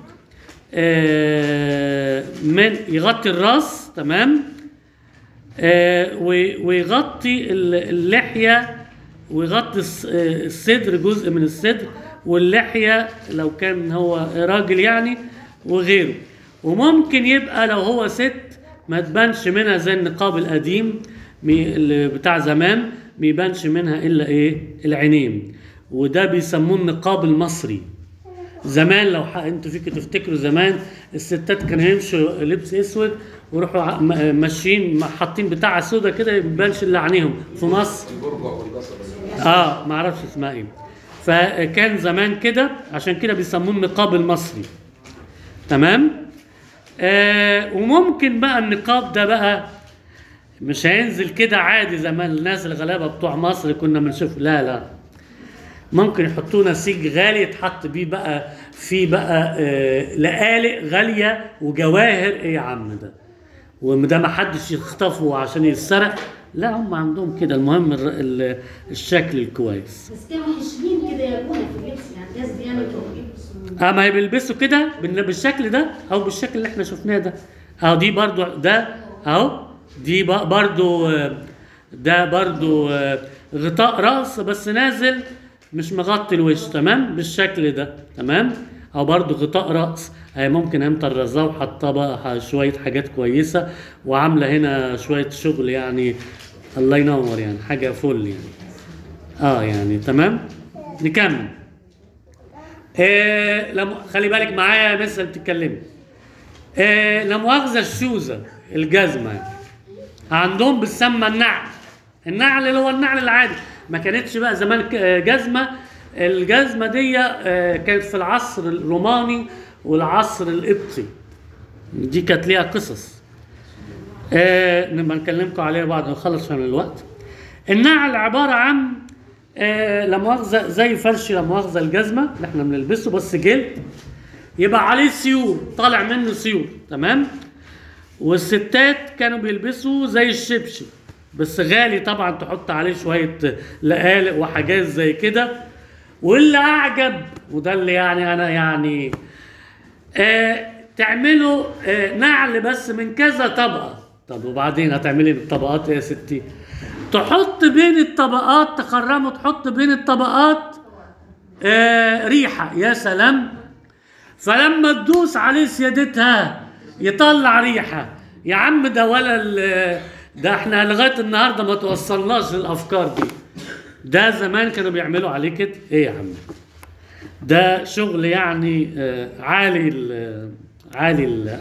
آه، من يغطي الراس تمام آه، وي- ويغطي ال- اللحيه ويغطي الس- آه، الصدر جزء من الصدر واللحيه لو كان هو راجل يعني وغيره وممكن يبقى لو هو ست ما تبانش منها زي النقاب القديم مي- اللي بتاع زمان ما يبانش منها الا ايه العينين وده بيسموه النقاب المصري زمان لو ح... انتوا فيكم تفتكروا زمان الستات كانوا يمشوا لبس اسود ويروحوا ع- م- ماشيين حاطين بتاع سودا كده ما يبانش الا عينيهم في مصر البرجع والبصل اه ما اعرفش اسمها ايه فكان زمان كده عشان كده بيسموه النقاب المصري تمام آه وممكن بقى النقاب ده بقى مش هينزل كده عادي زمان الناس الغلابه بتوع مصر كنا بنشوف لا لا ممكن يحطوا نسيج غالي يتحط بيه بقى في بقى آه لقالق غاليه وجواهر ايه يا عم ده وده ما حدش يخطفه عشان يتسرق لا هم عندهم كده المهم الر- ال- الشكل الكويس بس كانوا حشرين كده يا ابونا في اللبس يعني قصدي يعني كانوا بيلبسوا اه ما هي بيلبسوا كده بال- بالشكل ده او بالشكل اللي احنا شفناه ده اهو دي برضو ده اهو دي ب- برضو آه، ده برضو آه، غطاء راس بس نازل مش مغطي الوش تمام بالشكل ده تمام او برضو غطاء راس هي ممكن هي مطرزاه وحاطه بقى ح- شويه حاجات كويسه وعامله هنا شويه شغل يعني الله ينور يعني حاجه فل يعني اه يعني تمام نكمل إيه لم... خلي بالك معايا يا ناس اللي بتتكلمي إيه لا مؤاخذه الشوزه الجزمه يعني. عندهم بتسمى النعل النعل اللي هو النعل العادي ما كانتش بقى زمان ك- آه، جزمه الجزمه دي آه، كانت في العصر الروماني والعصر القبطي دي كانت ليها قصص آه نبقى نكلمكم عليها بعد ما نخلص عشان الوقت النعل عباره عن آه لا مؤاخذه زي فرش لا مؤاخذه الجزمه اللي احنا بنلبسه بس جلد يبقى عليه سيور طالع منه سيور تمام والستات كانوا بيلبسوا زي الشبشب بس غالي طبعا تحط عليه شويه لقالق وحاجات زي كده واللي اعجب وده اللي يعني انا يعني آه تعملوا آه نعل بس من كذا طبقه طب وبعدين هتعملي بالطبقات إيه يا ستي تحط بين الطبقات تخرمه تحط بين الطبقات آه ريحه يا سلام فلما تدوس عليه سيادتها يطلع ريحه يا عم ده ولا ال- ده احنا لغايه النهارده ما توصلناش للافكار دي ده زمان كانوا بيعملوا عليه كده ايه يا عم ده شغل يعني آه، عالي ال عالي ال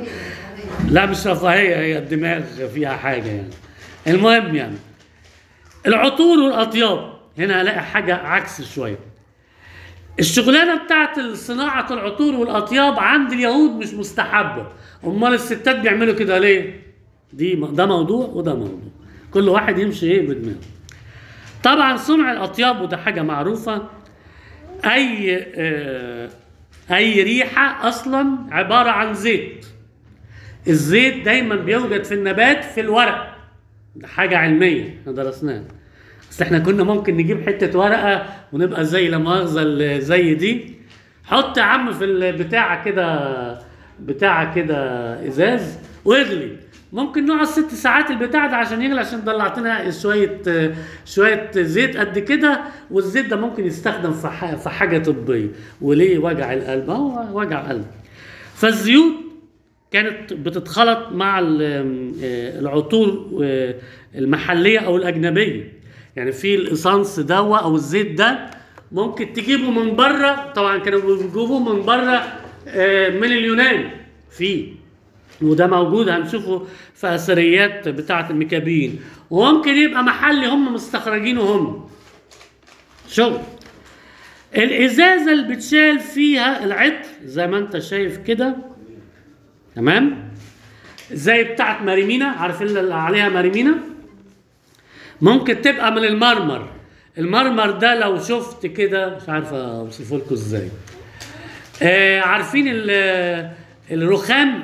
لا مش رفاهيه هي الدماغ فيها حاجه يعني المهم يعني العطور والاطياب هنا هلاقي حاجه عكس شويه الشغلانه بتاعت صناعه العطور والاطياب عند اليهود مش مستحبه امال الستات بيعملوا كده ليه دي ده موضوع وده موضوع كل واحد يمشي ايه بدماغه طبعا صنع الاطياب وده حاجه معروفه اي آه، اي ريحه اصلا عباره عن زيت الزيت دايما بيوجد في النبات في الورق ده حاجه علميه احنا درسناها بس احنا كنا ممكن نجيب حته ورقه ونبقى زي لا مؤاخذه ال- زي دي حط يا عم في البتاعه كده بتاعه كده ازاز واغلي ممكن نقعد ست ساعات البتاع ده عشان يغلي عشان طلعتنا شويه شويه زيت قد كده والزيت ده ممكن يستخدم في ح- في حاجه طبيه وليه وجع القلب هو وجع قلب فالزيوت كانت بتتخلط مع ال- آه، العطور آه، المحليه او الاجنبيه يعني في الاسانس دوا او الزيت ده ممكن تجيبه من بره طبعا كانوا بيجيبوه من بره آه، من اليونان في وده موجود هنشوفه في اثريات بتاعه الميكابين وممكن يبقى محلي هم مستخرجينه هم شغل الازازه اللي بتشال فيها العطر زي ما انت شايف كده تمام زي بتاعت ماريمينا عارفين اللي عليها ماريمينا ممكن تبقى من المرمر المرمر ده لو شفت كده مش عارف اوصفه لكم ازاي آه عارفين ال- الرخام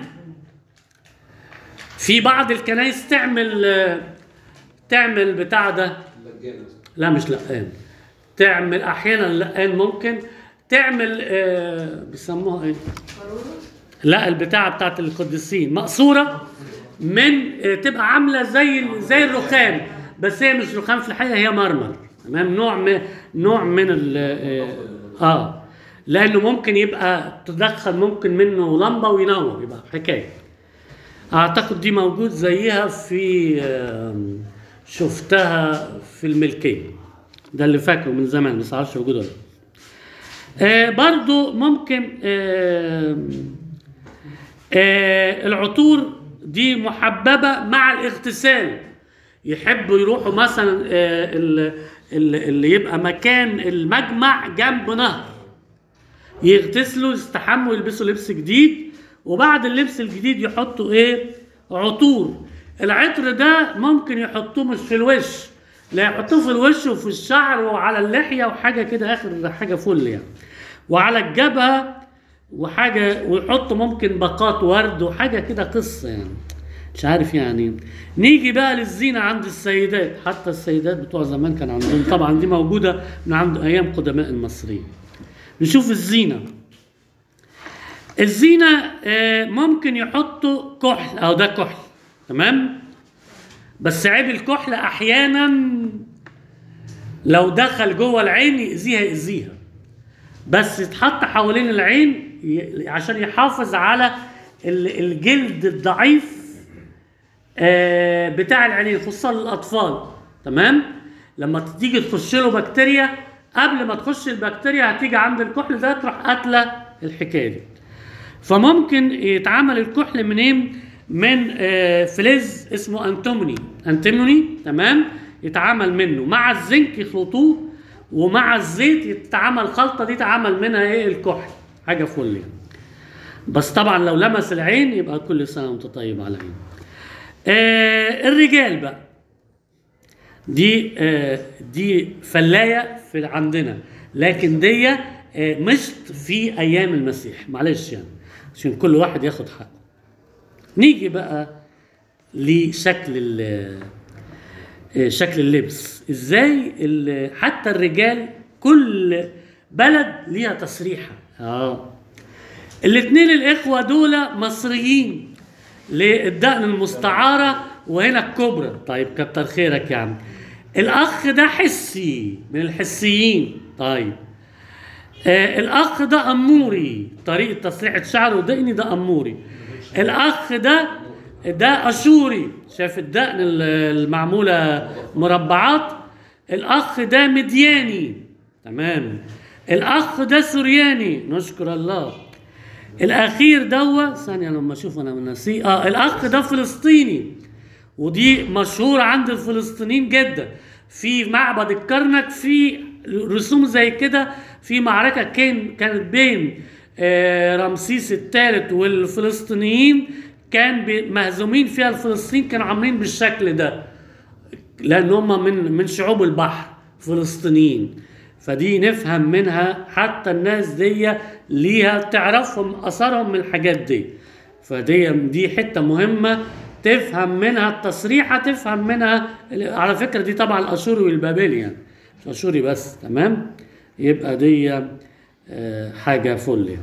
في بعض الكنائس تعمل آه، تعمل بتاع ده لجان لا مش لقان تعمل احيانا لقان ممكن تعمل آه بيسموها ايه لا البتاعه بتاعت القديسين مقصوره من آه تبقى عامله زي زي الرخام بس هي مش رخام في الحقيقه هي مرمر تمام نوع من نوع من ال اه, آه لانه ممكن يبقى تدخل ممكن منه لمبه وينور يبقى حكايه اعتقد دي موجود زيها في آم، شفتها في الملكيه ده اللي فاكره من زمان بس عارفش موجود ولا لا. آه برضو ممكن آه آه العطور دي محببه مع الاغتسال يحبوا يروحوا مثلا آه ال- ال- اللي يبقى مكان المجمع جنب نهر يغتسلوا يستحموا يلبسوا لبس جديد وبعد اللبس الجديد يحطوا ايه عطور العطر ده ممكن يحطوه مش في الوش لا يحطوه في الوش وفي الشعر وعلى اللحيه وحاجه كده اخر حاجه فل يعني وعلى الجبهه وحاجه ويحطوا ممكن باقات ورد وحاجه كده قصه يعني مش عارف يعني نيجي بقى للزينه عند السيدات حتى السيدات بتوع زمان كان عندهم طبعا دي موجوده من عند ايام قدماء المصريين نشوف الزينه الزينه آه، ممكن يحطوا كحل او ده كحل تمام بس عيب الكحل احيانا لو دخل جوه العين يأذيها يأذيها بس يتحط حوالين العين ي- عشان يحافظ على ال- الجلد الضعيف آه، بتاع العينين خصوصا للاطفال تمام لما تيجي تخش له بكتيريا قبل ما تخش البكتيريا هتيجي عند الكحل ده تروح قاتله الحكايه دي فممكن يتعمل الكحل منين من آه، فلز اسمه انتوموني انتوموني تمام يتعمل منه مع الزنك يخلطوه ومع الزيت يتعمل خلطه دي تعمل منها ايه الكحل حاجه فل يعني. بس طبعا لو لمس العين يبقى كل سنه وانت طيب على العين آه الرجال بقى دي آه دي فلايه في عندنا لكن دي آه مشط في ايام المسيح معلش يعني عشان كل واحد ياخد حقه نيجي بقى لشكل ال- آه، شكل اللبس ازاي ال- حتى الرجال كل بلد ليها تسريحه اه الاثنين الاخوه دول مصريين للدقن المستعاره وهنا الكبرى طيب كتر خيرك يا عم الاخ ده حسي من الحسيين طيب آه الاخ ده اموري طريقه تسريحه شعره ودقني ده اموري الاخ ده ده اشوري شايف الدقن ال- المعموله مربعات الاخ ده مدياني تمام الاخ ده سورياني نشكر الله الاخير دوا ثانيه لما اشوف انا من نسيه اه الاخ ده فلسطيني ودي مشهوره عند الفلسطينيين جدا في معبد الكرنك في رسوم زي كده في معركه كان كانت بين آه، رمسيس الثالث والفلسطينيين كان بي- مهزومين فيها الفلسطينيين كانوا عاملين بالشكل ده لان هم من من شعوب البحر فلسطينيين فدي نفهم منها حتى الناس دي ليها تعرفهم اثرهم من الحاجات دي فدي دي حته مهمه تفهم منها التصريحه تفهم منها على فكره دي طبعا الاشوري والبابلي يعني مش اشوري بس تمام يبقى دي آه، حاجه فل يعني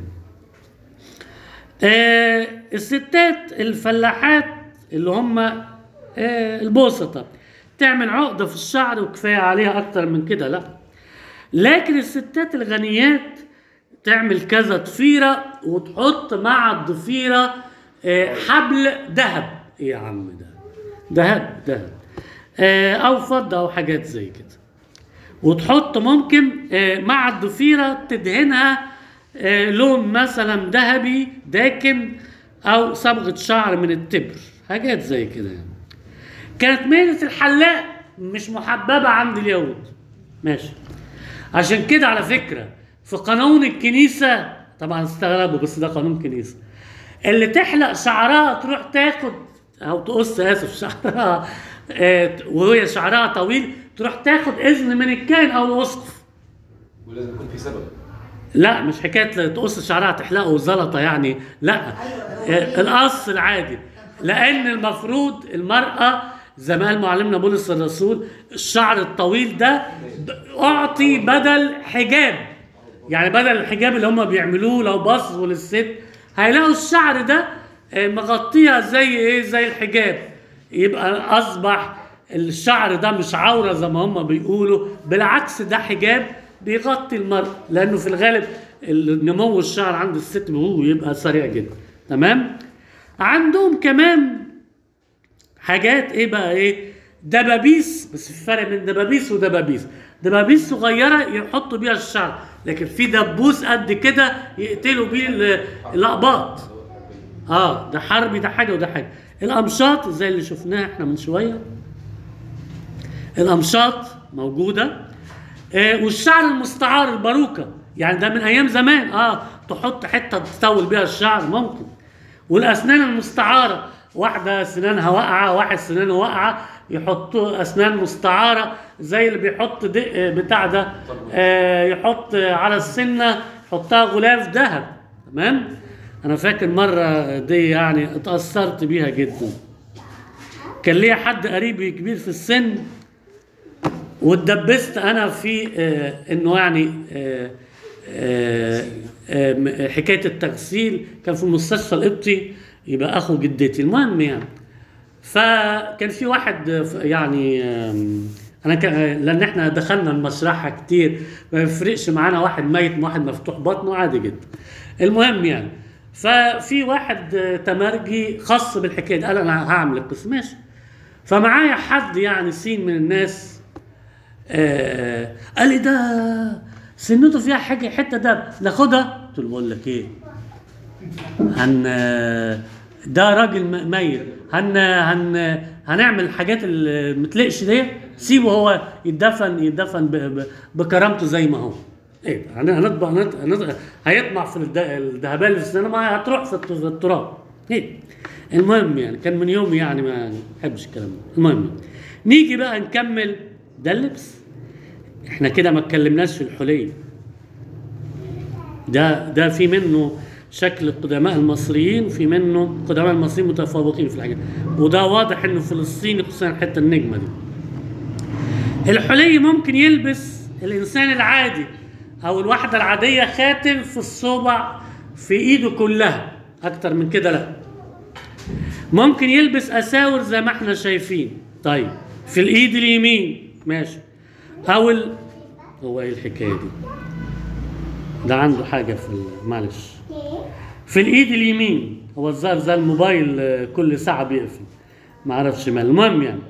آه، الستات الفلاحات اللي هم آه، البوسطة تعمل عقدة في الشعر وكفاية عليها أكتر من كده لا لكن الستات الغنيات تعمل كذا ضفيرة وتحط مع الضفيرة آه، حبل ذهب ايه يا عم ده ذهب ذهب آه، او فضة او حاجات زي كده وتحط ممكن آه، مع الضفيرة تدهنها آه، لون مثلا ذهبي داكن او صبغة شعر من التبر حاجات زي كده يعني كانت مهنة الحلاق مش محببة عند اليهود ماشي عشان كده على فكرة في قانون الكنيسة طبعا استغربوا بس ده قانون كنيسة اللي تحلق شعرها تروح تاخد او تقص اسف شعرها آه، وهي شعرها طويل تروح تاخد اذن من الكاهن او الاسقف ولازم يكون في سبب لا مش حكايه تقص شعرها تحلقه زلطه يعني لا آه، القص العادي لان المفروض المراه زي ما قال معلمنا بولس الرسول الشعر الطويل ده اعطي بدل حجاب يعني بدل الحجاب اللي هم بيعملوه لو بصوا للست هيلاقوا الشعر ده آه، مغطيها زي ايه زي الحجاب يبقى اصبح الشعر ده مش عوره زي ما هم بيقولوا بالعكس ده حجاب بيغطي المرأة لانه في الغالب نمو الشعر عند الست هو يبقى سريع جدا تمام عندهم كمان حاجات ايه بقى ايه دبابيس بس في فرق بين دبابيس ودبابيس دبابيس صغيره يحطوا بيها الشعر لكن في دبوس قد كده يقتلوا بيه ال- الاقباط اه ده حربي ده حاجه وده حاجه الامشاط زي اللي شفناها احنا من شويه الامشاط موجوده آه والشعر المستعار الباروكه يعني ده من ايام زمان اه تحط حته تطول بيها الشعر ممكن والاسنان المستعاره واحده سنانها واقعه واحد سنانه واقعه يحطوا اسنان مستعاره زي اللي بيحط دق بتاع ده آه يحط على السنه يحطها غلاف ذهب تمام انا فاكر مره دي يعني اتاثرت بيها جدا كان ليا حد قريبي كبير في السن واتدبست انا في آه انه يعني آه آه آه م- حكايه التغسيل كان في المستشفى القبطي يبقى اخو جدتي المهم يعني فكان في واحد آه، ف- يعني آم، انا كان لان احنا دخلنا المشرحه كتير ما يفرقش معانا واحد ميت من واحد مفتوح بطنه عادي جدا المهم يعني ففي واحد آه، تمرجي خاص بالحكايه دي قال انا هعمل القسم ماشي فمعايا حد يعني سين من الناس آه قال لي ده سنته فيها حاجه حته ده ناخدها قلت له بقول لك ايه هن ده راجل م- ميت هن هن هنعمل الحاجات اللي متلقش دي سيبه هو يدفن يدفن ب... ب... بكرامته زي ما هو ايه هن- هنطبع هنط... هنط... هيطمع في الد... الذهبان اللي في السنه ما هتروح في الت- في التراب ايه المهم يعني كان من يومي يعني ما بحبش الكلام ده المهم نيجي بقى نكمل ده اللبس احنا كده ما اتكلمناش في الحلي ده ده في منه شكل القدماء المصريين وفي منه القدماء المصريين متفوقين في الحاجات وده واضح انه فلسطيني خصوصا الحته النجمه دي الحلي ممكن يلبس الانسان العادي او الواحده العاديه خاتم في الصبع في ايده كلها اكتر من كده لا ممكن يلبس اساور زي ما احنا شايفين طيب في الايد اليمين ماشي او ال... هو ايه الحكايه دي ده عنده حاجه في ال- معلش في الايد اليمين هو الظاهر زي الموبايل آه، كل ساعه بيقفل ما اعرفش مال المهم يعني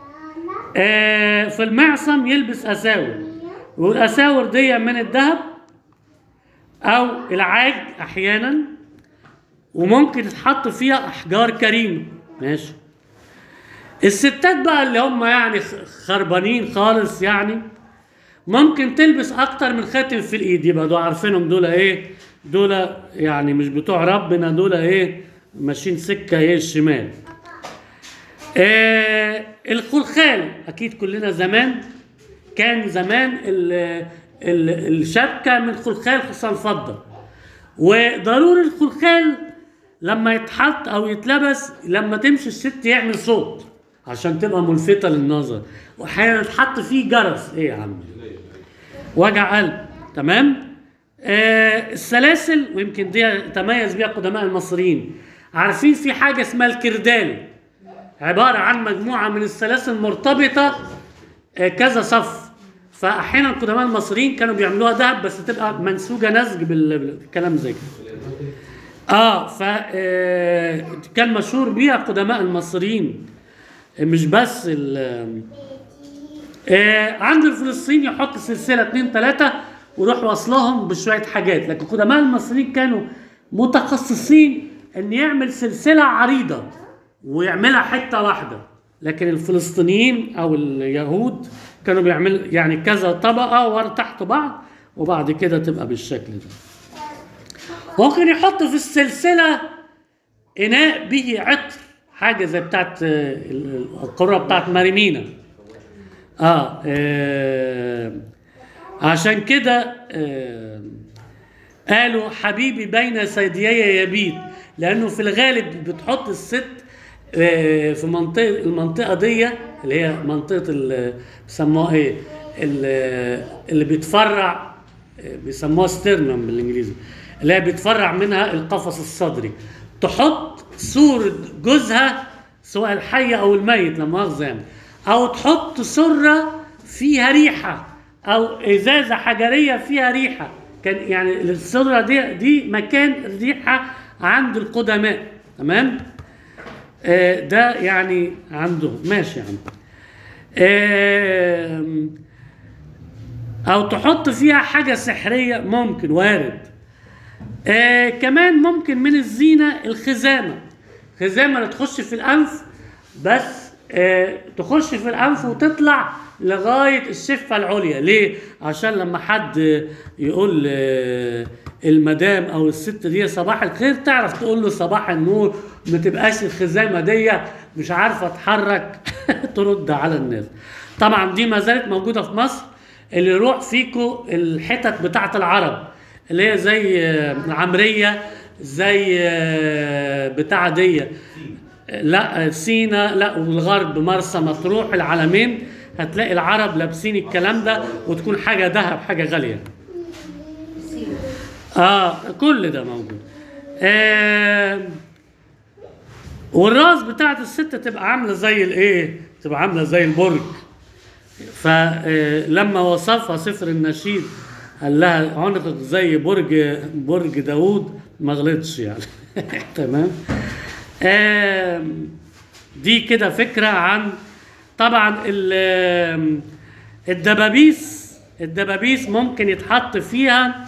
آه في المعصم يلبس اساور والاساور دي من الذهب او العاج احيانا وممكن تتحط فيها احجار كريمه ماشي الستات بقى اللي هم يعني خ- خربانين خالص يعني ممكن تلبس اكتر من خاتم في الايد يبقى دول عارفينهم دول ايه دول يعني مش بتوع ربنا دول ايه ماشيين سكه ايه الشمال آه الخلخال اكيد كلنا زمان كان زمان ال ال الشبكه من خلخال خصوصا فضه وضروري الخلخال لما يتحط او يتلبس لما تمشي الست يعمل صوت عشان تبقى ملفتة للنظر واحيانا يتحط فيه جرس ايه يا عم وجع قلب تمام آه السلاسل ويمكن دي تميز بيها قدماء المصريين عارفين في حاجة اسمها الكردال عبارة عن مجموعة من السلاسل مرتبطة آه كذا صف فأحيانا قدماء المصريين كانوا بيعملوها ذهب بس تبقى منسوجة نسج بال- بالكلام زي كده اه ف آه، كان مشهور بيها قدماء المصريين مش بس ال آه، عند الفلسطيني يحط سلسله اتنين تلاته ويروح واصلهم بشويه حاجات لكن قدماء المصريين كانوا متخصصين ان يعمل سلسله عريضه ويعملها حته واحده لكن الفلسطينيين او اليهود كانوا بيعملوا يعني كذا طبقه ورا تحت بعض وبعد كده تبقى بالشكل ده ممكن يحط في السلسله اناء به عطر حاجه زي بتاعت آه، ال- القرى بتاعت ماريمينا اه, آه عشان كده آه قالوا حبيبي بين ثديي يبيت لانه في الغالب بتحط الست آه، في منطقه المنطقه دي اللي هي منطقه ال- بيسموها ايه ال- اللي بيتفرع آه، بيسموها ستيرنم بالانجليزي اللي هي بيتفرع منها القفص الصدري تحط صورة جوزها سواء الحي او الميت لا مؤاخذة يعني او تحط سرة فيها ريحة او ازازة حجرية فيها ريحة كان يعني السرة دي دي مكان الريحة عند القدماء تمام آه ده يعني عندهم ماشي يا عم آم، او تحط فيها حاجة سحرية ممكن وارد آه كمان ممكن من الزينة الخزامة خزامة اللي تخش في الأنف بس آه تخش في الأنف وتطلع لغاية الشفة العليا ليه؟ عشان لما حد يقول آه المدام أو الست دي صباح الخير تعرف تقول له صباح النور ما تبقاش الخزامة دي مش عارفة تحرك ترد على الناس طبعا دي ما زالت موجودة في مصر اللي يروح فيكو الحتت بتاعت العرب اللي هي زي آه، عمرية زي آه، بتاع دي لا سينا لا والغرب مرسى مطروح العلمين هتلاقي العرب لابسين الكلام ده وتكون حاجة ذهب حاجة غالية سيبه. اه كل ده موجود آه والراس بتاعت الست تبقى عامله زي الايه تبقى عامله زي البرج فلما وصفها سفر النشيد قال لها عنقك زي برج برج داوود ما غلطش يعني تمام آم، دي كده فكره عن طبعا ال- الدبابيس الدبابيس ممكن يتحط فيها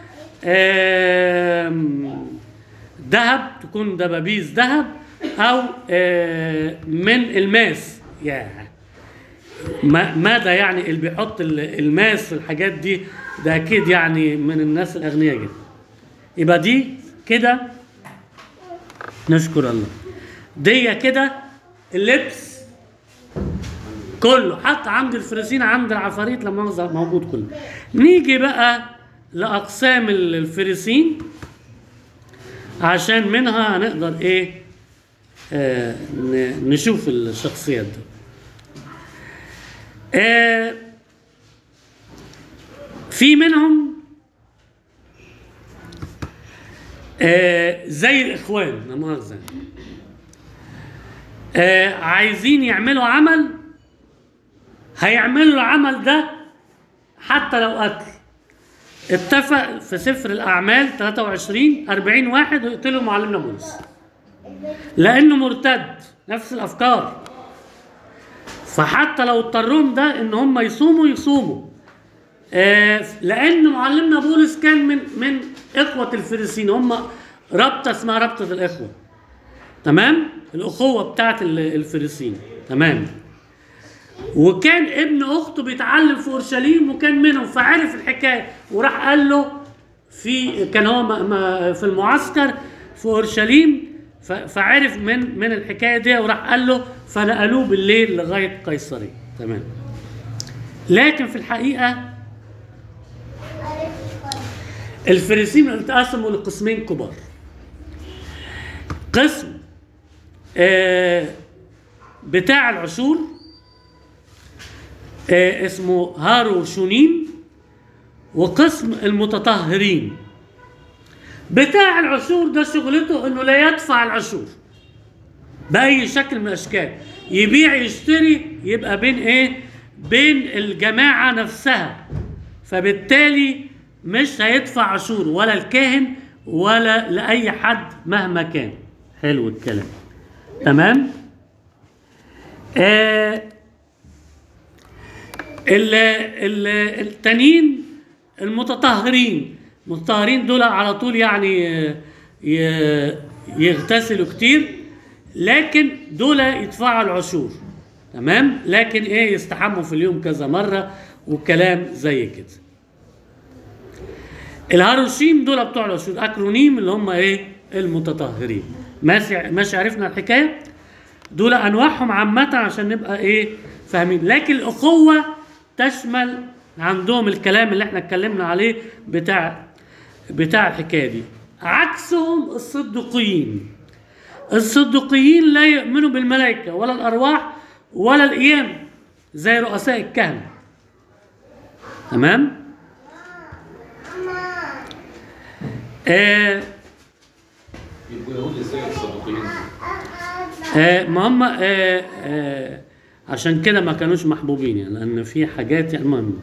آم، ذهب تكون دبابيس ذهب او آه، من الماس يا ما ماذا يعني اللي بيحط ال- الماس والحاجات دي ده اكيد يعني من الناس الاغنياء جدا يبقى دي كده نشكر الله دي كده اللبس كله حتى عند الفريسين عند العفاريت لما مؤاخذة موجود كله نيجي بقى لاقسام ال- الفريسين عشان منها هنقدر ايه آه ن- نشوف الشخصيات دي آه في منهم آه زي الاخوان لا مؤاخذة آه عايزين يعملوا عمل هيعملوا العمل ده حتى لو قتل اتفق في سفر الاعمال 23 40 واحد ويقتلوا معلمنا بولس لانه مرتد نفس الافكار فحتى لو اضطروهم ده ان هم يصوموا يصوموا آه لان معلمنا بولس كان من من اخوه الفريسين هم رابطه اسمها رابطه الاخوه تمام الاخوه بتاعت ال- الفريسيين تمام وكان ابن اخته بيتعلم في اورشليم وكان منهم فعرف الحكايه وراح قال له في كان هو م- م- في المعسكر في اورشليم ف- فعرف من من الحكايه دي وراح قال له فنقلوه بالليل لغايه قيصريه تمام لكن في الحقيقه الفريسيين انقسموا لقسمين كبار قسم آه بتاع العشور آه اسمه هارو شونيم وقسم المتطهرين بتاع العشور ده شغلته انه لا يدفع العشور باي شكل من الاشكال يبيع يشتري يبقى بين ايه بين الجماعه نفسها فبالتالي مش هيدفع عشور ولا الكاهن ولا لاي حد مهما كان حلو الكلام تمام آه ال ال التانيين المتطهرين المتطهرين دول على طول يعني آه، ي- يغتسلوا كتير لكن دول يدفعوا العشور تمام لكن ايه يستحموا في اليوم كذا مره وكلام زي كده الهاروشيم دول بتوع العشور اكرونيم اللي هم ايه المتطهرين ماشي ماشي عرفنا الحكايه دول انواعهم عامه عشان نبقى ايه فاهمين لكن الاخوه تشمل عندهم الكلام اللي احنا اتكلمنا عليه بتاع بتاع الحكايه دي عكسهم الصدقيين الصدقيين لا يؤمنوا بالملائكه ولا الارواح ولا القيامه زي رؤساء الكهنه تمام آه يبقوا يهود ازاي الصدوقيين آه ما هم آه آه عشان كده ما كانوش محبوبين يعني لان في حاجات يعني المهم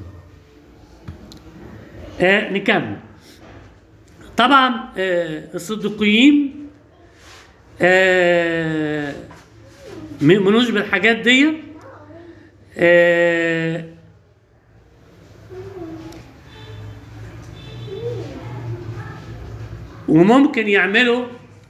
آه نكمل طبعا آه الصديقيين آه ما يؤمنوش بالحاجات دي آه وممكن يعملوا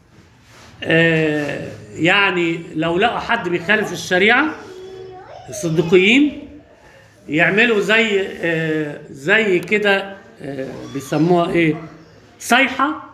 آه، يعني لو لقوا حد بيخالف الشريعه الصديقيين يعملوا زي آه، زي كده آه، بيسموها ايه صيحه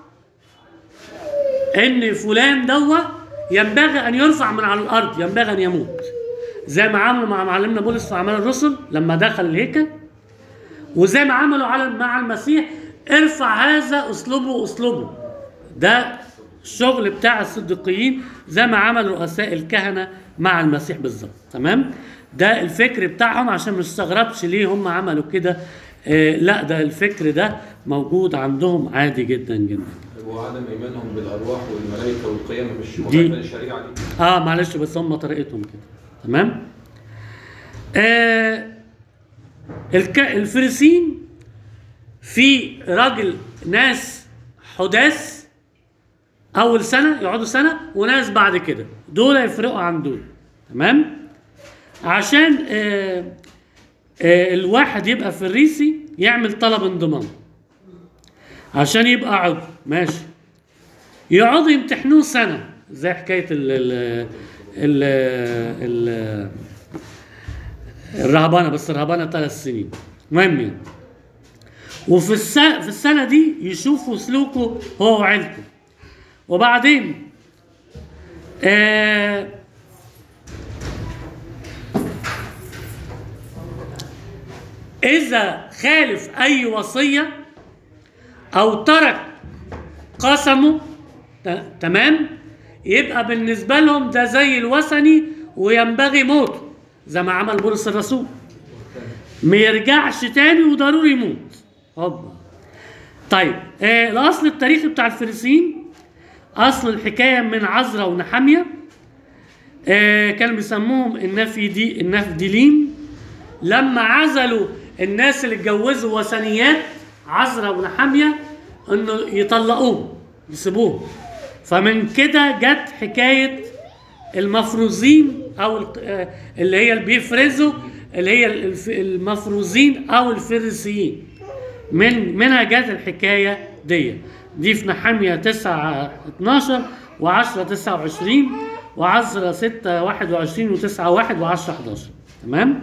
ان فلان دوا ينبغي ان يرفع من على الارض ينبغي ان يموت زي ما عملوا مع معلمنا بولس في اعمال الرسل لما دخل الهيكل وزي ما عملوا على مع المسيح ارفع هذا اسلوبه اسلوبه ده الشغل بتاع الصديقيين زي ما عمل رؤساء الكهنه مع المسيح بالظبط تمام ده الفكر بتاعهم عشان ما نستغربش ليه هم عملوا كده آه لا ده الفكر ده موجود عندهم عادي جدا جدا وعدم ايمانهم بالارواح والملائكه والقيامه مش دي- مخالفه للشريعه دي اه معلش بس هم طريقتهم كده تمام آه الك... الفريسين في راجل ناس حداث اول سنه يقعدوا سنه وناس بعد كده دول يفرقوا عن دول تمام عشان آه آه الواحد يبقى فريسي يعمل طلب انضمام عشان يبقى عضو ماشي يقعدوا يمتحنوه سنه زي حكايه ال ال ال ال الرهبانه بس الرهبانه ثلاث سنين المهم يعني وفي السنه في السنه دي يشوفوا سلوكه هو وعيلته وبعدين آه إذا خالف أي وصية أو ترك قسمه ت- تمام يبقى بالنسبة لهم ده زي الوثني وينبغي موته زي ما عمل بولس الرسول ما يرجعش تاني وضروري يموت هوبا طيب آه الاصل التاريخي بتاع الفريسيين اصل الحكايه من عزرا ونحاميه آه كانوا بيسموهم النفدي النفديلين لما عزلوا الناس اللي اتجوزوا وثنيات عزرا ونحاميه انه يطلقوهم يسيبوهم فمن كده جت حكايه المفروزين او ال- آه، اللي هي اللي بيفرزوا اللي هي الف- المفروزين او الفريسيين من منها جت الحكايه دي دي في نحاميه 9 12 و10 29 و10 6 21 و9 1 و10 11 تمام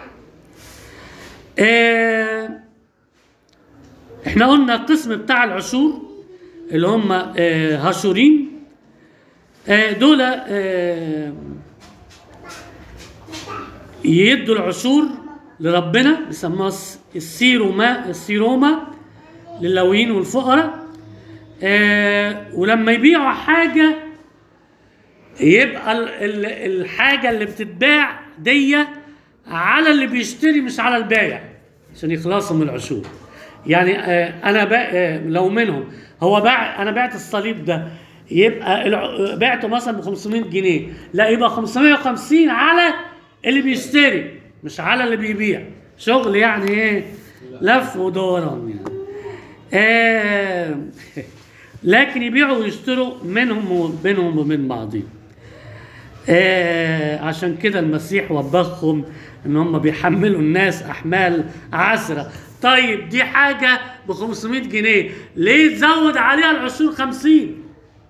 آه احنا قلنا القسم بتاع العشور اللي هم آه هاشورين آه دول آه يدوا العشور لربنا بيسموها الس- السيروما السيروما لللاويين والفقراء آه ولما يبيعوا حاجه يبقى ال- ال- الحاجه اللي بتتباع دي على اللي بيشتري مش على البايع عشان يخلصوا من العشور يعني آه انا بع- آه لو منهم هو باع انا بعت الصليب ده يبقى الع- بعته مثلا ب 500 جنيه لا يبقى 550 على اللي بيشتري مش على اللي بيبيع شغل يعني ايه لف ودوران يعني آه لكن يبيعوا ويشتروا منهم وبينهم وبين بعضهم آه عشان كده المسيح وبخهم ان هم بيحملوا الناس احمال عسره طيب دي حاجه ب 500 جنيه ليه تزود عليها العشور 50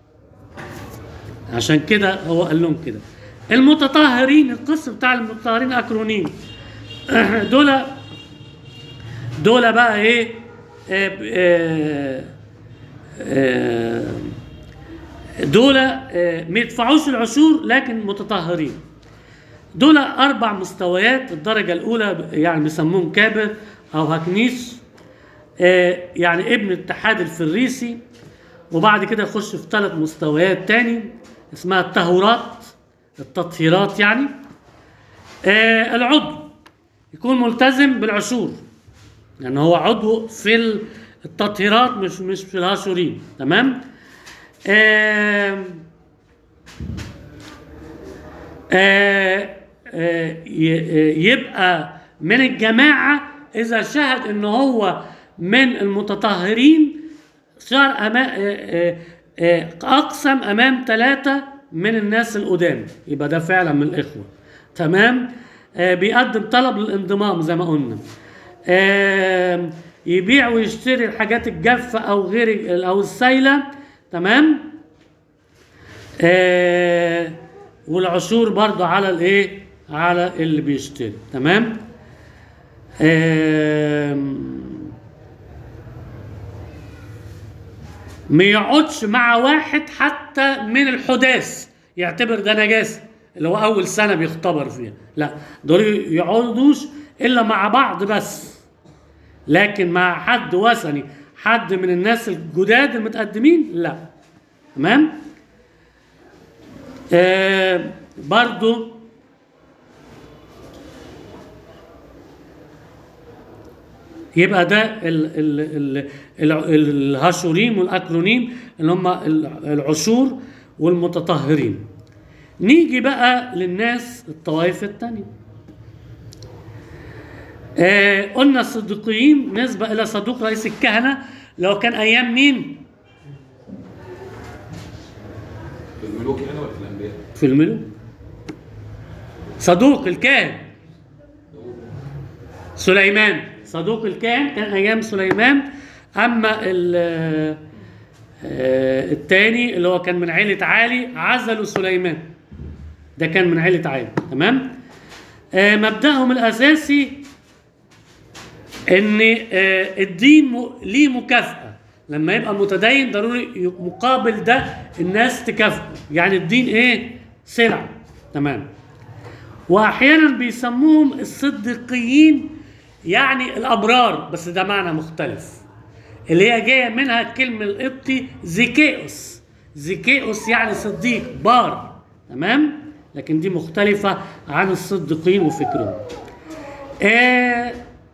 عشان كده هو قال لهم كده المتطهرين القسم بتاع المتطهرين اكرونين دول دول بقى ايه آه آه آه دول آه، ما يدفعوش العشور لكن متطهرين دول اربع مستويات الدرجه الاولى يعني بيسموهم كابر او هكنيس آه، يعني ابن الاتحاد الفريسي وبعد كده يخش في ثلاث مستويات تاني اسمها التهورات التطهيرات يعني آه، العضو يكون ملتزم بالعشور يعني هو عضو في التطهيرات مش مش في الهاشورين تمام آم، آه، آه، ي- يبقى من الجماعة إذا شهد إن هو من المتطهرين صار أما آه، آه، آه، أقسم أمام ثلاثة من الناس القدام يبقى ده فعلا من الإخوة تمام آه، بيقدم طلب للانضمام زي ما قلنا آم، يبيع ويشتري الحاجات الجافة أو غير أو السايلة تمام آه والعشور برضو على الايه على اللي بيشتري تمام آم، ما يقعدش مع واحد حتى من الحداث يعتبر ده نجاسه اللي هو اول سنه بيختبر فيها لا دول يقعدوش الا مع بعض بس لكن مع حد وثني حد من الناس الجداد المتقدمين لا تمام آه برضو يبقى ده ال ال ال ال الهاشوريم والاكرونيم اللي هم ال- العشور والمتطهرين نيجي بقى للناس الطوائف الثانيه آه قلنا الصديقيين نسبة إلى صدوق رئيس الكهنة لو كان أيام مين؟ في الملوك هنا ولا في الانبياء؟ في الملوك صدوق الكاهن سليمان صدوق الكاهن كان ايام سليمان اما ال- آه، التاني اللي هو كان من عيلة عالي عزلوا سليمان ده كان من عيلة عالي تمام آه، مبدأهم الأساسي ان آه، الدين م- ليه مكافأة لما يبقى متدين ضروري ي- مقابل ده الناس تكافئه يعني الدين ايه سلع تمام واحيانا بيسموهم الصديقيين يعني الابرار بس ده معنى مختلف اللي هي جايه منها الكلمه القبطي زيكيوس زيكيوس يعني صديق بار تمام لكن دي مختلفه عن الصديقين وفكرهم آه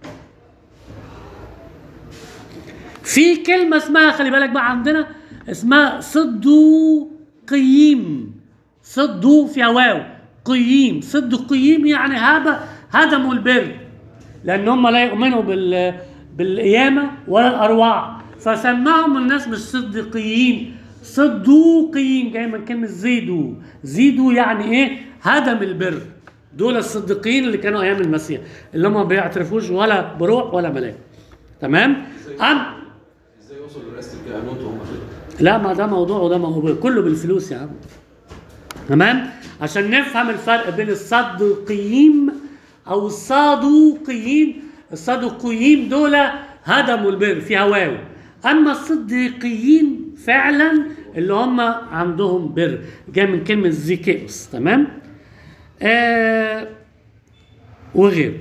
في كلمة اسمها خلي بالك بقى عندنا اسمها صدو قيم صدو فيها واو قيم صدو قيم يعني هذا هدموا البر لان هم لا يؤمنوا بال بالقيامة ولا الأرواح فسماهم الناس مش صديقيين صدوقيين جاي من كلمة زيدو زيدو يعني ايه هدم البر دول الصديقين اللي كانوا ايام المسيح اللي هم ما بيعترفوش ولا بروح ولا ملاك تمام أم ازاي ازاي يوصلوا لرئاسه الكهنوت وهم كده؟ لا ما ده موضوع وده موضوع كله بالفلوس يا عم تمام عشان نفهم الفرق بين الصدقيين او الصادوقيين الصدوقيين دول هدموا البر في هواو اما الصديقيين فعلا اللي هم عندهم بر جاي من كلمه زيكيوس تمام آه وغيره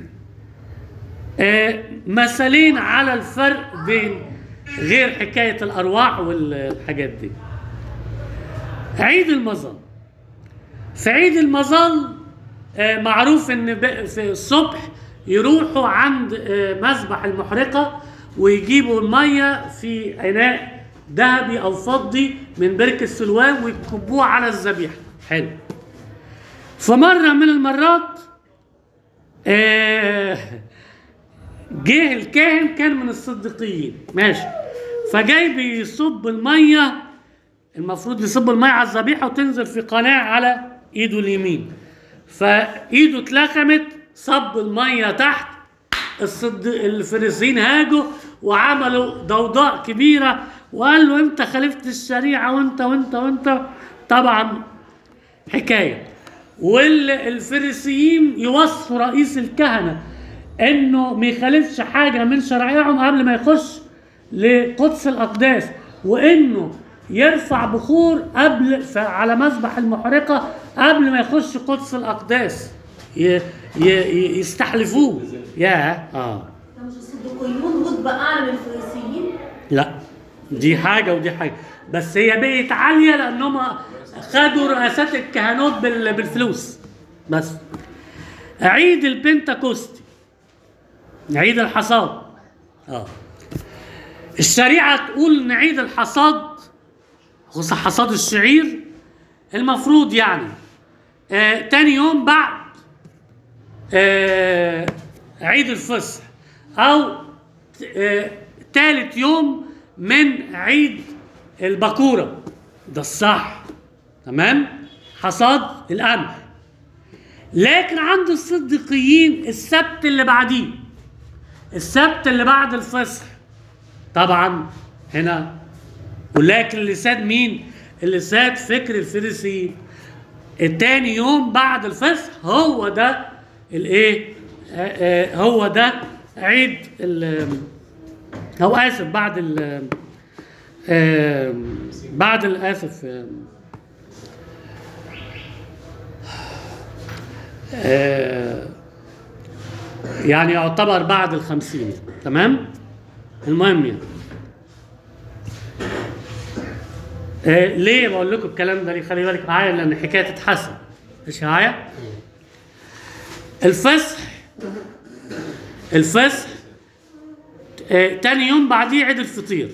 آه مثالين على الفرق بين غير حكايه الارواح والحاجات دي عيد المظل في عيد المظل آه، معروف ان ب- في الصبح يروحوا عند آه، مذبح المحرقه ويجيبوا الميه في اناء ذهبي او فضي من بركه سلوان ويكبوها على الذبيحه حلو فمره من المرات آه، جه الكاهن كان من الصديقيين ماشي فجاي بيصب الميه المفروض يصب الميه على الذبيحه وتنزل في قناع على ايده اليمين فايده اتلخمت صب الميه تحت الصد... الفريسيين هاجوا وعملوا ضوضاء كبيره وقال له انت خالفت الشريعه وانت وانت وانت طبعا حكايه والفريسيين يوصوا رئيس الكهنه انه ما يخالفش حاجه من شرائعهم قبل ما يخش لقدس الاقداس وانه يرفع بخور قبل ف- على مذبح المحرقه قبل ما يخش قدس الاقداس ي... ي... ي- يستحلفوه يا اه ده مش الصديقيون رتبة أعلى من الفريسيين؟ لا دي حاجة ودي حاجة بس هي بقت عالية لأنهم خدوا رئاسات الكهنوت بال- بالفلوس بس عيد البنتكوستي عيد الحصاد اه الشريعة تقول إن عيد الحصاد خصوصا حصاد الشعير المفروض يعني آه تاني يوم بعد آه عيد الفصح او آه تالت يوم من عيد البكوره ده الصح تمام حصاد القمح لكن عند الصديقيين السبت اللي بعديه السبت اللي بعد الفصح طبعا هنا ولكن اللي ساد مين اللي ساد فكر الفريسيين التاني يوم بعد الفصح هو ده الايه آه، آه، هو ده عيد ال- او اسف بعد ال آه، بعد الاسف آه، آه، يعني يعتبر بعد الخمسين تمام المهم يعني آه ليه بقول لكم الكلام ده ليه خلي بالك معايا لان الحكايه تتحسن مش معايا الفصح الفصح آه تاني يوم بعديه عيد الفطير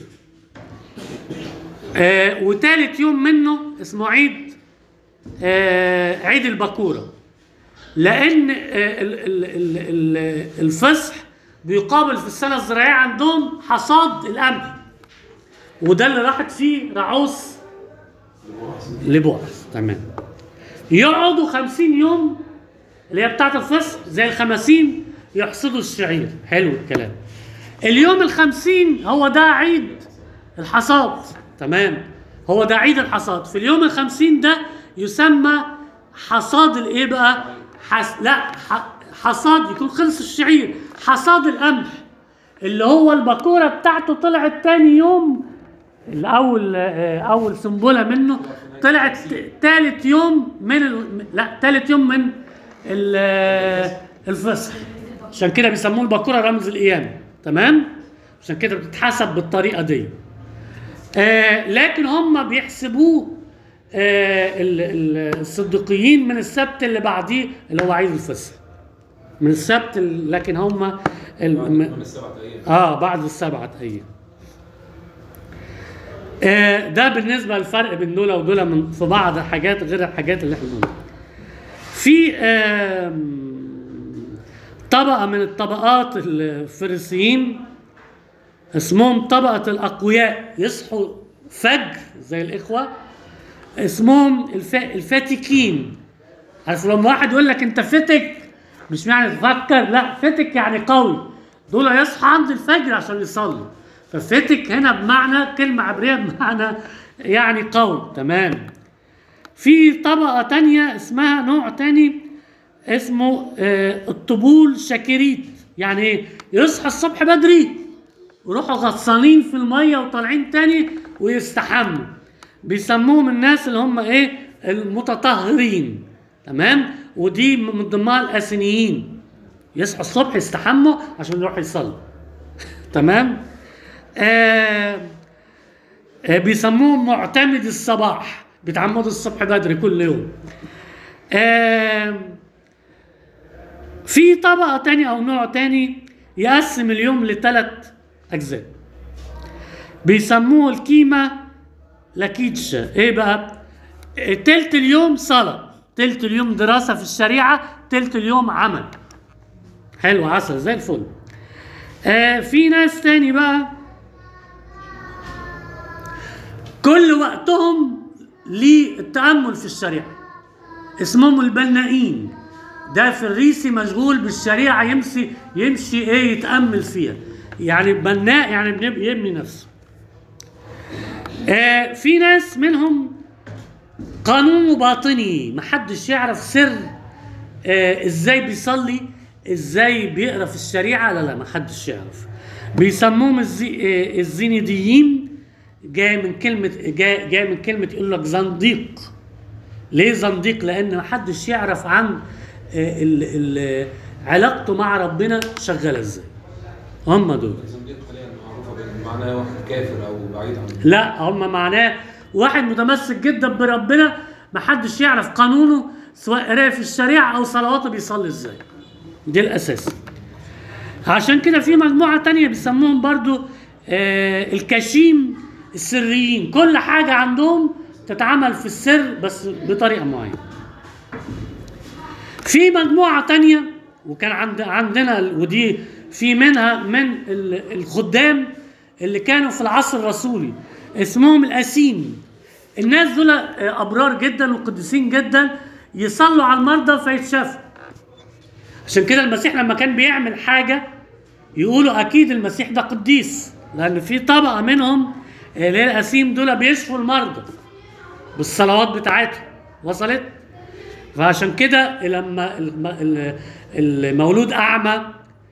آه وتالت يوم منه اسمه عيد آه عيد البكوره لان آه ال- ال- ال- ال- الفصح بيقابل في السنه الزراعيه عندهم حصاد القمح وده اللي راحت فيه رعوس لبوعز تمام يقعدوا خمسين يوم اللي هي بتاعت الفصح زي الخمسين يحصدوا الشعير حلو الكلام اليوم الخمسين هو ده عيد الحصاد تمام هو ده عيد الحصاد في اليوم الخمسين ده يسمى حصاد الايه بقى حس... لا ح... حصاد يكون خلص الشعير حصاد القمح اللي هو البكوره بتاعته طلعت تاني يوم الاول آه، اول سنبله منه طلعت ثالث يوم من ال... لا ثالث يوم من ال... آه، الفصح عشان كده بيسموه البكوره رمز القيامه تمام عشان كده بتتحسب بالطريقه دي آه لكن هم بيحسبوه آه ال- ال- الصديقيين من السبت اللي بعديه اللي هو عيد الفصح من السبت ال- لكن هم ال- من السبعة ايام اه بعد السبعة ايام آه ده بالنسبة للفرق بين دول ودول من في بعض الحاجات غير الحاجات اللي احنا بنقولها. في آم، طبقة من الطبقات الفريسيين اسمهم طبقة الأقوياء يصحوا فجر زي الإخوة اسمهم الف... الفاتكين عارف لما واحد يقول لك انت فتك مش معنى تفكر لا فتك يعني قوي دول يصحى عند الفجر عشان يصلوا ففتك هنا بمعنى كلمة عبرية بمعنى يعني قول تمام في طبقة تانية اسمها نوع تاني اسمه آه، الطبول شاكريت يعني ايه يصحى الصبح بدري ويروحوا غطسانين في المية وطالعين تاني ويستحموا بيسموهم الناس اللي هم ايه المتطهرين تمام ودي من ضمنها الاسينيين يصحوا الصبح يستحموا عشان يروحوا يصلوا تمام آه آه بيسموهم معتمد الصباح بيتعمدوا الصبح بدري كل يوم آه في طبقة تانية أو نوع تاني يقسم اليوم لثلاث أجزاء بيسموه الكيمة لاكيتشا إيه بقى؟ آه، تلت اليوم صلاة تلت اليوم دراسة في الشريعة تلت اليوم عمل حلو عسل زي الفل آه في ناس تاني بقى كل وقتهم للتأمل في الشريعة اسمهم البنائين ده فريسي مشغول بالشريعة يمشي يمشي ايه يتأمل فيها يعني بناء يعني بنب- يبني نفسه آه في ناس منهم قانونه باطني محدش يعرف سر آه ازاي بيصلي ازاي بيقرا في الشريعه لا لا ما حدش يعرف بيسموهم الزي آه الزينيديين جاي من كلمه جاي, جاي من كلمه يقول لك زنديق ليه زنديق لان ما حدش يعرف عن آه ال ال علاقته مع ربنا شغاله ازاي هم دول الزنديق حاليا معروفه بمعنى واحد كافر او بعيد عن لا هم معناه واحد متمسك جدا بربنا محدش يعرف قانونه سواء قرايه في الشريعه او صلواته بيصلي ازاي دي الاساس عشان كده في مجموعه تانية بيسموهم برضو آه الكشيم السريين كل حاجه عندهم تتعمل في السر بس بطريقه معينه في مجموعة تانية وكان عند عندنا ودي في منها من ال- الخدام اللي كانوا في العصر الرسولي اسمهم الأسيم الناس دول آه، أبرار جدا وقديسين جدا يصلوا على المرضى فيتشافوا عشان كده المسيح لما كان بيعمل حاجة يقولوا أكيد المسيح ده قديس لأن في طبقة منهم آه، اللي هي الأسيم دول بيشفوا المرضى بالصلوات بتاعتهم وصلت؟ فعشان كده لما الم- ال- المولود اعمى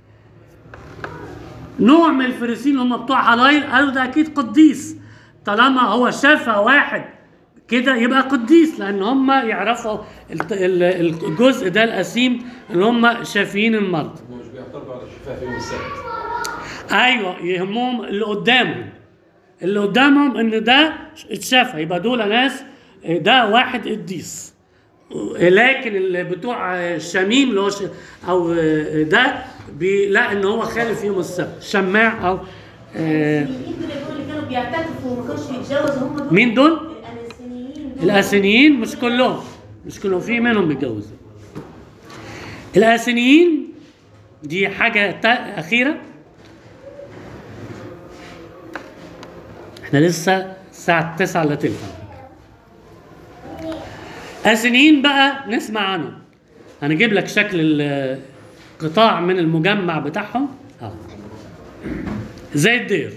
نوع من الفريسين اللي هم بتوع حلايل قالوا ده اكيد قديس طالما هو شافى واحد كده يبقى قديس لان هم يعرفوا الت- ال- الجزء ده الاسيم اللي هم شافيين المرضى هم مش بيعترضوا على الشفاء في يوم السبت ايوه يهمهم اللي قدامهم اللي قدامهم ان ده اتشافى يبقى دول ناس ده واحد قديس لكن اللي بتوع الشميم اللي هو ش- او ده بي- لا ان هو خالف يوم السبت شماع او آه، الاسينيين دول يقولوا اللي كانوا بيعتكفوا وما كانوش بيتجوزوا هم دول مين دول؟ الاسينيين دول الاسينيين مش كلهم مش كلهم في منهم بيتجوزوا الاسينيين دي حاجه تا- اخيره احنا لسه الساعه 9 الا تلت اسينيين بقى نسمع عنهم هنجيب لك شكل ال- قطاع من المجمع بتاعهم اه زي الدير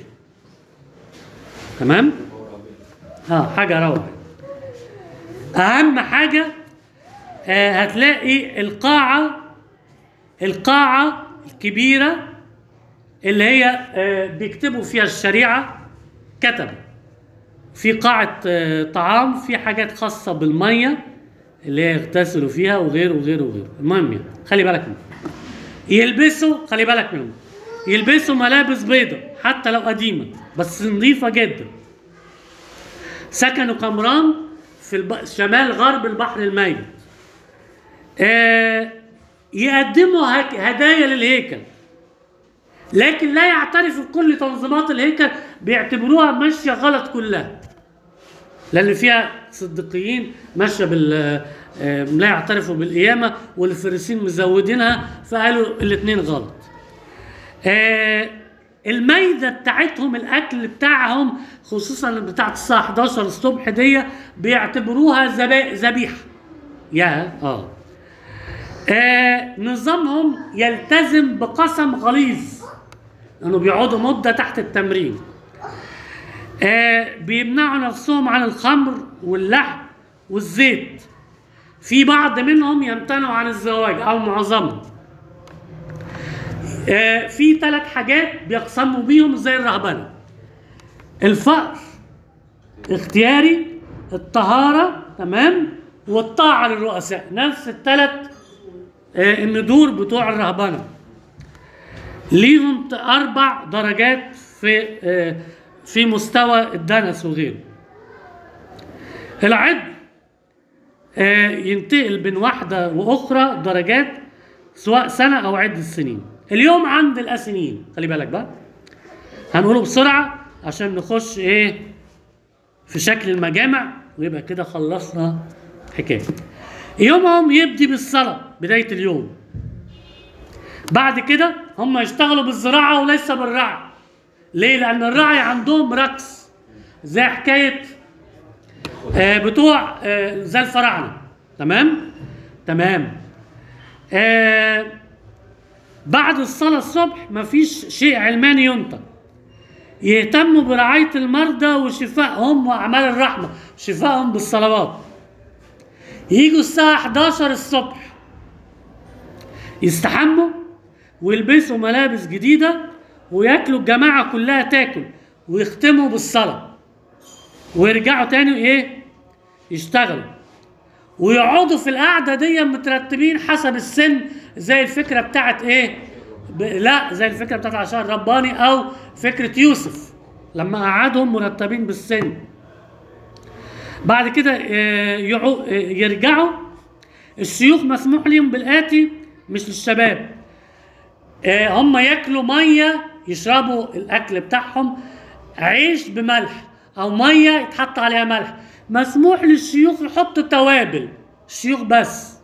تمام اه حاجه روعه اهم حاجه آه هتلاقي القاعه القاعه الكبيره اللي هي آه بيكتبوا فيها الشريعه كتب في قاعه آه طعام في حاجات خاصه بالميه اللي هي يغتسلوا فيها وغيره وغيره وغيره المهم يعني خلي بالك منه يلبسوا خلي بالك منهم يلبسوا ملابس بيضة حتى لو قديمة بس نظيفة جدا سكنوا قمران في الب... شمال غرب البحر الميت آه يقدموا هك... هدايا للهيكل لكن لا يعترفوا بكل تنظيمات الهيكل بيعتبروها ماشية غلط كلها لان فيها صديقيين ماشيه بال آه، لا يعترفوا بالقيامه والفريسين مزودينها فقالوا الاثنين غلط. آه، المايده بتاعتهم الاكل بتاعهم خصوصا بتاعت الساعه 11 الصبح دي بيعتبروها ذبا- ذبيحه. يا اه آه، نظامهم يلتزم بقسم غليظ لانه بيقعدوا مده تحت التمرين آه بيمنعوا نفسهم عن الخمر واللحم والزيت في بعض منهم يمتنعوا عن الزواج او معظمهم آه في ثلاث حاجات بيقسموا بيهم زي الرهبنه الفقر اختياري الطهاره تمام والطاعه للرؤساء نفس الثلاث آه الندور بتوع الرهبنه ليهم ت- اربع درجات في آه في مستوى الدنس وغيره العد آه ينتقل بين واحده واخرى درجات سواء سنه او عده سنين اليوم عند الاسنين خلي بالك بقى هنقوله بسرعه عشان نخش ايه في شكل المجامع ويبقى كده خلصنا حكايه يومهم يبدي بالصلاه بدايه اليوم بعد كده هم يشتغلوا بالزراعه وليس بالرعي ليه لان الرعي عندهم رقص زي حكايه آه بتوع آه زي الفراعنه تمام تمام آه بعد الصلاه الصبح مفيش شيء علماني ينطق يهتموا برعايه المرضى وشفائهم واعمال الرحمه شفائهم بالصلوات يجوا الساعه 11 الصبح يستحموا ويلبسوا ملابس جديدة وياكلوا الجماعة كلها تاكل ويختموا بالصلاة ويرجعوا تاني ايه يشتغلوا ويقعدوا في القعدة دي مترتبين حسب السن زي الفكرة بتاعت ايه ب... لا زي الفكرة بتاعت عشان الرباني او فكرة يوسف لما قعدهم مرتبين بالسن بعد كده آه، يعو- آه، يرجعوا الشيوخ مسموح لهم بالآتي مش للشباب آه، هم ياكلوا ميه يشربوا الاكل بتاعهم عيش بملح او ميه يتحط عليها ملح مسموح للشيوخ يحطوا توابل الشيوخ بس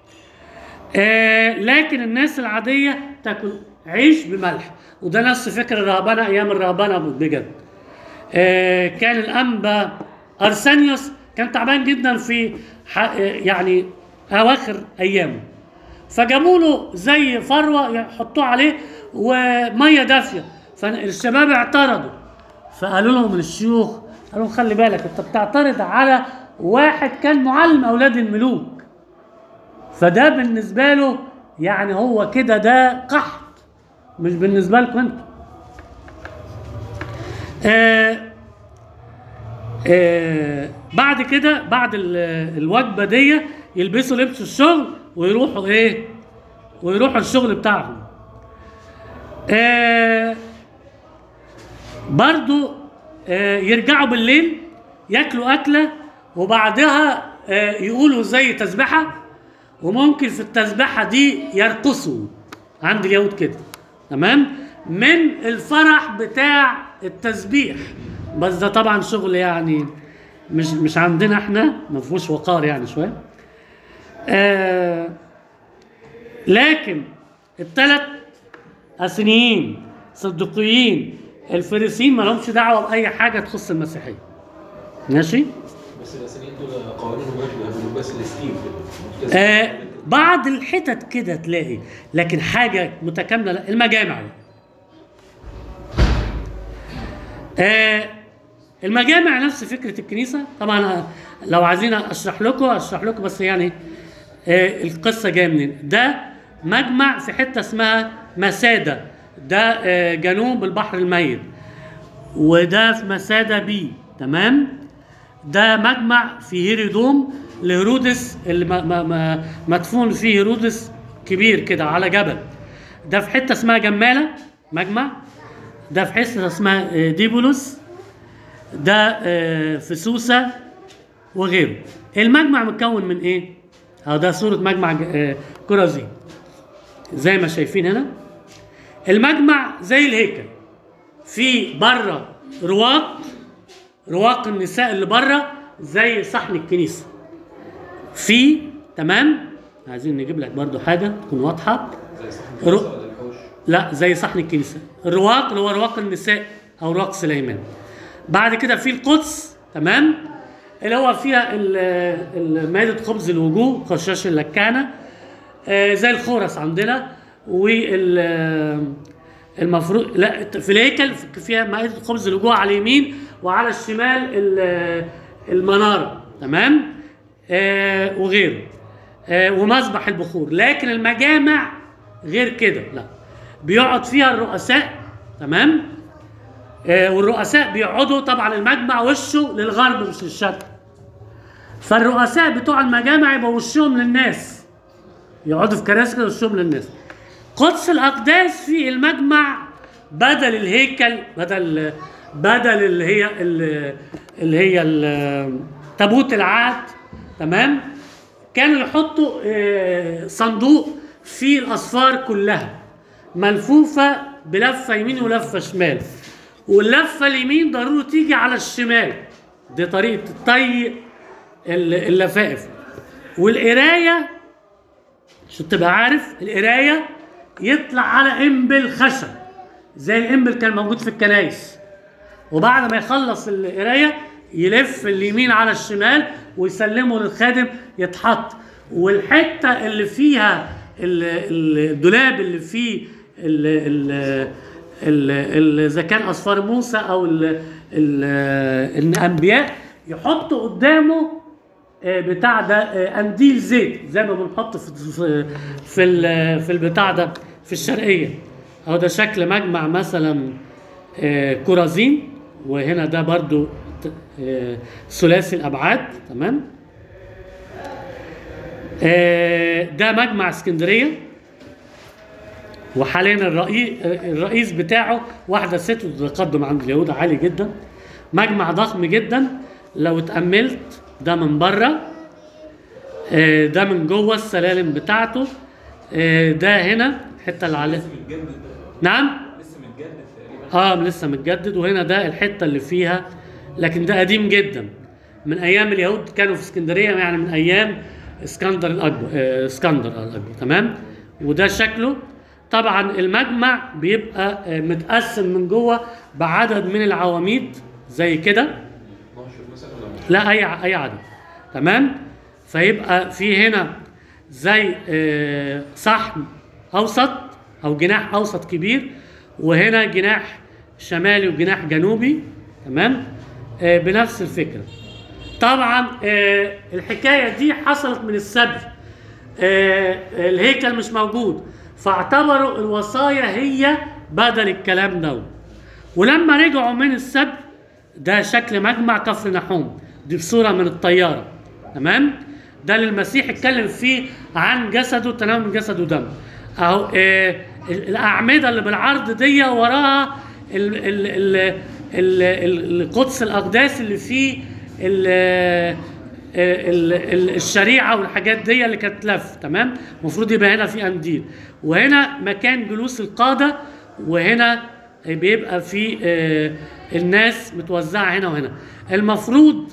آه لكن الناس العاديه تاكل عيش بملح وده نفس فكر الرهبنه ايام الرهبنه بجد آه كان الانبا ارسانيوس كان تعبان جدا في ح- آه، يعني اواخر ايامه فجابوا له زي فروه يحطوه عليه وميه دافيه فالشباب اعترضوا فقالوا لهم الشيوخ قالوا لهم خلي بالك انت بتعترض على واحد كان معلم اولاد الملوك فده بالنسبه له يعني هو كده ده قحط مش بالنسبه لكم انتوا آه آه بعد كده بعد ال- الوجبه دي يلبسوا لبس الشغل ويروحوا ايه ويروحوا الشغل بتاعهم آه برضو آه يرجعوا بالليل ياكلوا اكله وبعدها آه يقولوا زي تسبحه وممكن في التسبحه دي يرقصوا عند اليهود كده تمام من الفرح بتاع التسبيح بس ده طبعا شغل يعني مش مش عندنا احنا ما فيهوش وقار يعني شويه آه لكن الثلاث اثنيين صدقيين الفريسيين ما لهمش دعوه باي حاجه تخص المسيحيه ماشي بس الاسانيين دول قوانينهم ماشيه بس الستيف كده آه بعض الحتت كده تلاقي لكن حاجه متكامله لا المجامع آه المجامع نفس فكره الكنيسه طبعا لو عايزين اشرح لكم اشرح لكم بس يعني آه القصه جايه منين ده مجمع في حته اسمها مساده ده آه جنوب البحر الميت وده في مساده بي تمام ده مجمع في هيرودوم لهيرودس اللي م- م- م- مدفون فيه هيرودس كبير كده على جبل ده في حته اسمها جماله مجمع ده في حته اسمها آه، ديبولوس ده آه، في سوسه وغيره المجمع متكون من ايه؟ اه ده صوره مجمع ج- آه، كرازين زي ما شايفين هنا المجمع زي الهيكل في بره رواق رواق النساء اللي بره زي صحن الكنيسه في تمام عايزين نجيب لك برضو حاجه تكون واضحه زي صاحب رو- الكنيسة ولا الحوش لا زي صحن الكنيسه الرواق اللي هو رواق النساء او رواق سليمان بعد كده في القدس تمام اللي هو فيها ال- ال- مائده خبز الوجوه خشاش اللكانه آه، زي الخورس عندنا وال المفروض لا في الهيكل فيها مائده خبز الوجوه على اليمين وعلى الشمال ال- المناره تمام آه وغيره آه ومذبح البخور لكن المجامع غير كده لا بيقعد فيها الرؤساء تمام آه والرؤساء بيقعدوا طبعا المجمع وشه للغرب مش للشرق فالرؤساء بتوع المجامع يبقى وشهم للناس يقعدوا في كراسي كده وشهم للناس قدس الاقداس في المجمع بدل الهيكل بدل بدل اللي هي اللي هي ال- تابوت العهد تمام كانوا يحطوا آه، صندوق فيه الاصفار كلها ملفوفه بلفه يمين ولفه شمال واللفه اليمين ضروري تيجي على الشمال دي طريقه طي ال- اللفائف والقرايه عشان تبقى عارف القرايه يطلع على انبل خشب زي الانبل كان موجود في الكنايس وبعد ما يخلص القرايه يلف اليمين على الشمال ويسلمه للخادم يتحط والحته اللي فيها ال- ال- الدولاب اللي فيه ال- ال- ال- ال- اذا كان اصفار موسى او ال- ال- الانبياء يحطوا قدامه آه، بتاع ده آه، قنديل زيت زي ما بنحط في في في, ال- في البتاع ده في الشرقيه اهو ده شكل مجمع مثلا آه، كرازين وهنا ده برضو ت- آه، ثلاثي الابعاد تمام آه، ده مجمع اسكندريه وحاليا الرئيس الرئيس بتاعه واحده ست وتقدم عند اليهود عالي جدا مجمع ضخم جدا لو اتأملت ده من بره آه، ده من جوه السلالم بتاعته آه، ده هنا الحته اللي عليها لسه متجدد نعم لسه متجدد تقريبا اه لسه متجدد وهنا ده الحته اللي فيها لكن ده قديم جدا من ايام اليهود كانوا في اسكندريه يعني من ايام اسكندر الاكبر آه، اسكندر الاكبر تمام وده شكله طبعا المجمع بيبقى آه، متقسم من جوه بعدد من العواميد زي كده 12 مثلا ولا مش لا اي ع- اي عدد تمام فيبقى في هنا زي آه، صحن اوسط او جناح اوسط كبير وهنا جناح شمالي وجناح جنوبي تمام آه، بنفس الفكره طبعا آه، الحكايه دي حصلت من السبي آه، الهيكل مش موجود فاعتبروا الوصايا هي بدل الكلام ده ولما رجعوا من السبي ده شكل مجمع كفر نحوم دي بصوره من الطياره تمام ده اللي المسيح اتكلم فيه عن جسده تناول من جسده ودم اهو آه الاعمده اللي بالعرض دي وراها ال ال ال ال ال القدس الاقداس اللي فيه ال ال ال الشريعه والحاجات دي اللي كانت لف تمام المفروض يبقى هنا في قنديل وهنا مكان جلوس القاده وهنا بيبقى في آه، الناس متوزعه هنا وهنا المفروض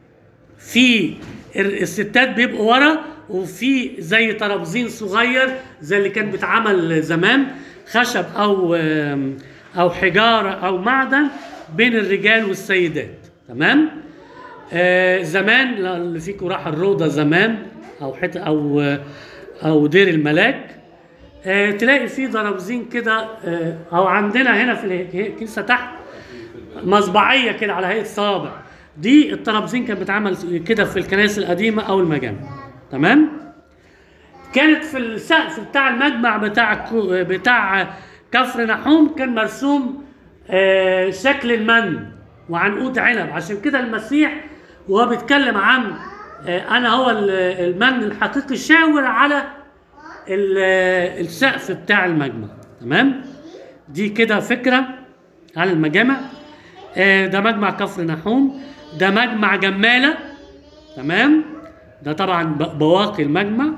في ال- الستات بيبقوا ورا وفي زي ترابزين صغير زي اللي كان بيتعمل زمان خشب او آم، او حجاره او معدن بين الرجال والسيدات تمام آه زمان اللي فيكم راح الروضه زمان او حته او آه، او دير الملاك آه تلاقي في ضرابزين كده آه او عندنا هنا في اله- الكنيسه تحت مصبعيه كده على هيئه صابع دي الترابزين كانت بتعمل كده في الكنائس القديمه او المجامع تمام كانت في السقف بتاع المجمع بتاع كو- بتاع كفر نحوم كان مرسوم آه، شكل المن وعنقود عنب عشان كده المسيح وهو بيتكلم عن آه، انا هو ال- المن الحقيقي شاور على ال- السقف بتاع المجمع تمام دي كده فكره عن المجامع آه، ده مجمع كفر نحوم ده مجمع جماله تمام ده طبعا ب- بواقي المجمع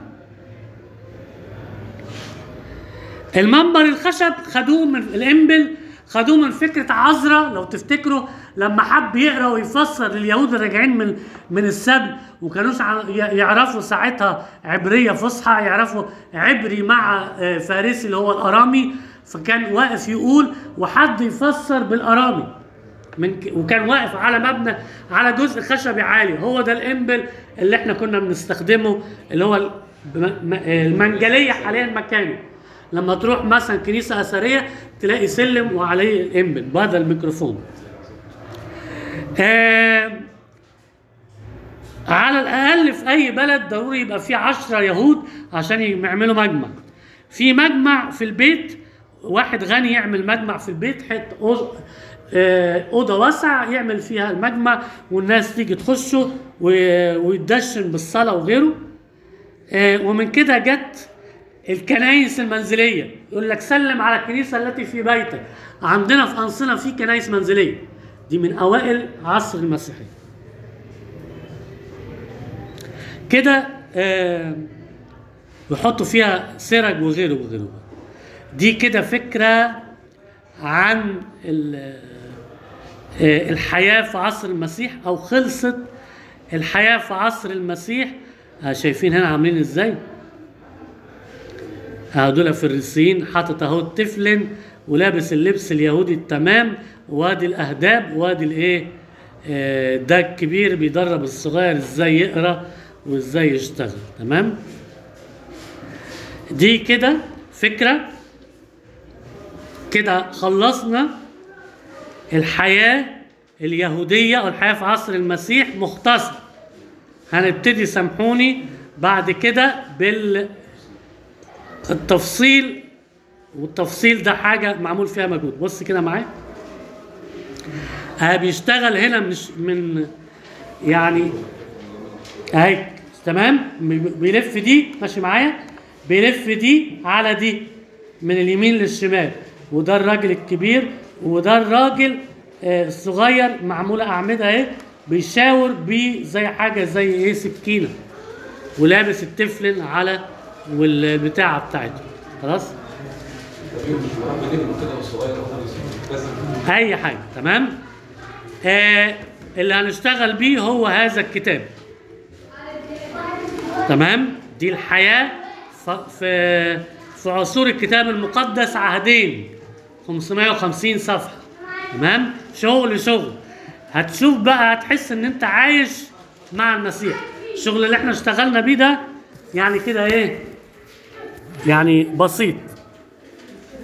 المنبر الخشب خدوه من الانبل خدوه من فكره عذراء لو تفتكروا لما حب يقرا ويفسر لليهود الراجعين من من السبي وكانوش ع- ي- يعرفوا ساعتها عبريه فصحى يعرفوا عبري مع آه، فارسي اللي هو الارامي فكان واقف يقول وحد يفسر بالارامي من ك... وكان واقف على مبنى على جزء خشبي عالي هو ده الانبل اللي احنا كنا بنستخدمه اللي هو الم- م- المنجليه حاليا مكانه لما تروح مثلا كنيسه اثريه تلاقي سلم وعليه الانبل بدل الميكروفون آه على الاقل في اي بلد ضروري يبقى في عشرة يهود عشان يعملوا مجمع في مجمع في البيت واحد غني يعمل مجمع في البيت حته أوض- آه، اوضه واسعه يعمل فيها المجمع والناس تيجي تخشه و- ويتدشن بالصلاه وغيره آه، ومن كده جت الكنايس المنزليه يقول لك سلم على الكنيسه التي في بيتك عندنا في انصنه في كنايس منزليه دي من اوائل عصر المسيحيه كده آه، يحطوا فيها سرج وغيره وغيره دي كده فكره عن ال- آه، الحياه في عصر المسيح او خلصت الحياه في عصر المسيح آه، شايفين هنا عاملين ازاي هدول فريسيين حاطط اهو التفلن ولابس اللبس اليهودي التمام وادي الاهداب وادي الايه آه، ده الكبير بيدرب الصغير ازاي يقرا وازاي يشتغل تمام دي كده فكره كده خلصنا الحياه اليهوديه او الحياه في عصر المسيح مختصر هنبتدي سامحوني بعد كده بال التفصيل والتفصيل ده حاجه معمول فيها مجهود بص كده معايا اه بيشتغل هنا مش من يعني اهي تمام بيلف دي ماشي معايا بيلف دي على دي من اليمين للشمال وده الراجل الكبير وده الراجل آه، الصغير معموله اعمده اهي بيشاور بيه زي حاجه زي ايه سكينه ولابس التفلن على والبتاعه بتاعته خلاص بنبنوا كده والصغير خالص لازم اي حاجه تمام آه اللي هنشتغل بيه هو هذا الكتاب تمام دي الحياه ف- في في عصور الكتاب المقدس عهدين 550 صفحه تمام شغل شغل هتشوف بقى هتحس ان انت عايش مع المسيح الشغل اللي احنا اشتغلنا بيه ده يعني كده ايه يعني بسيط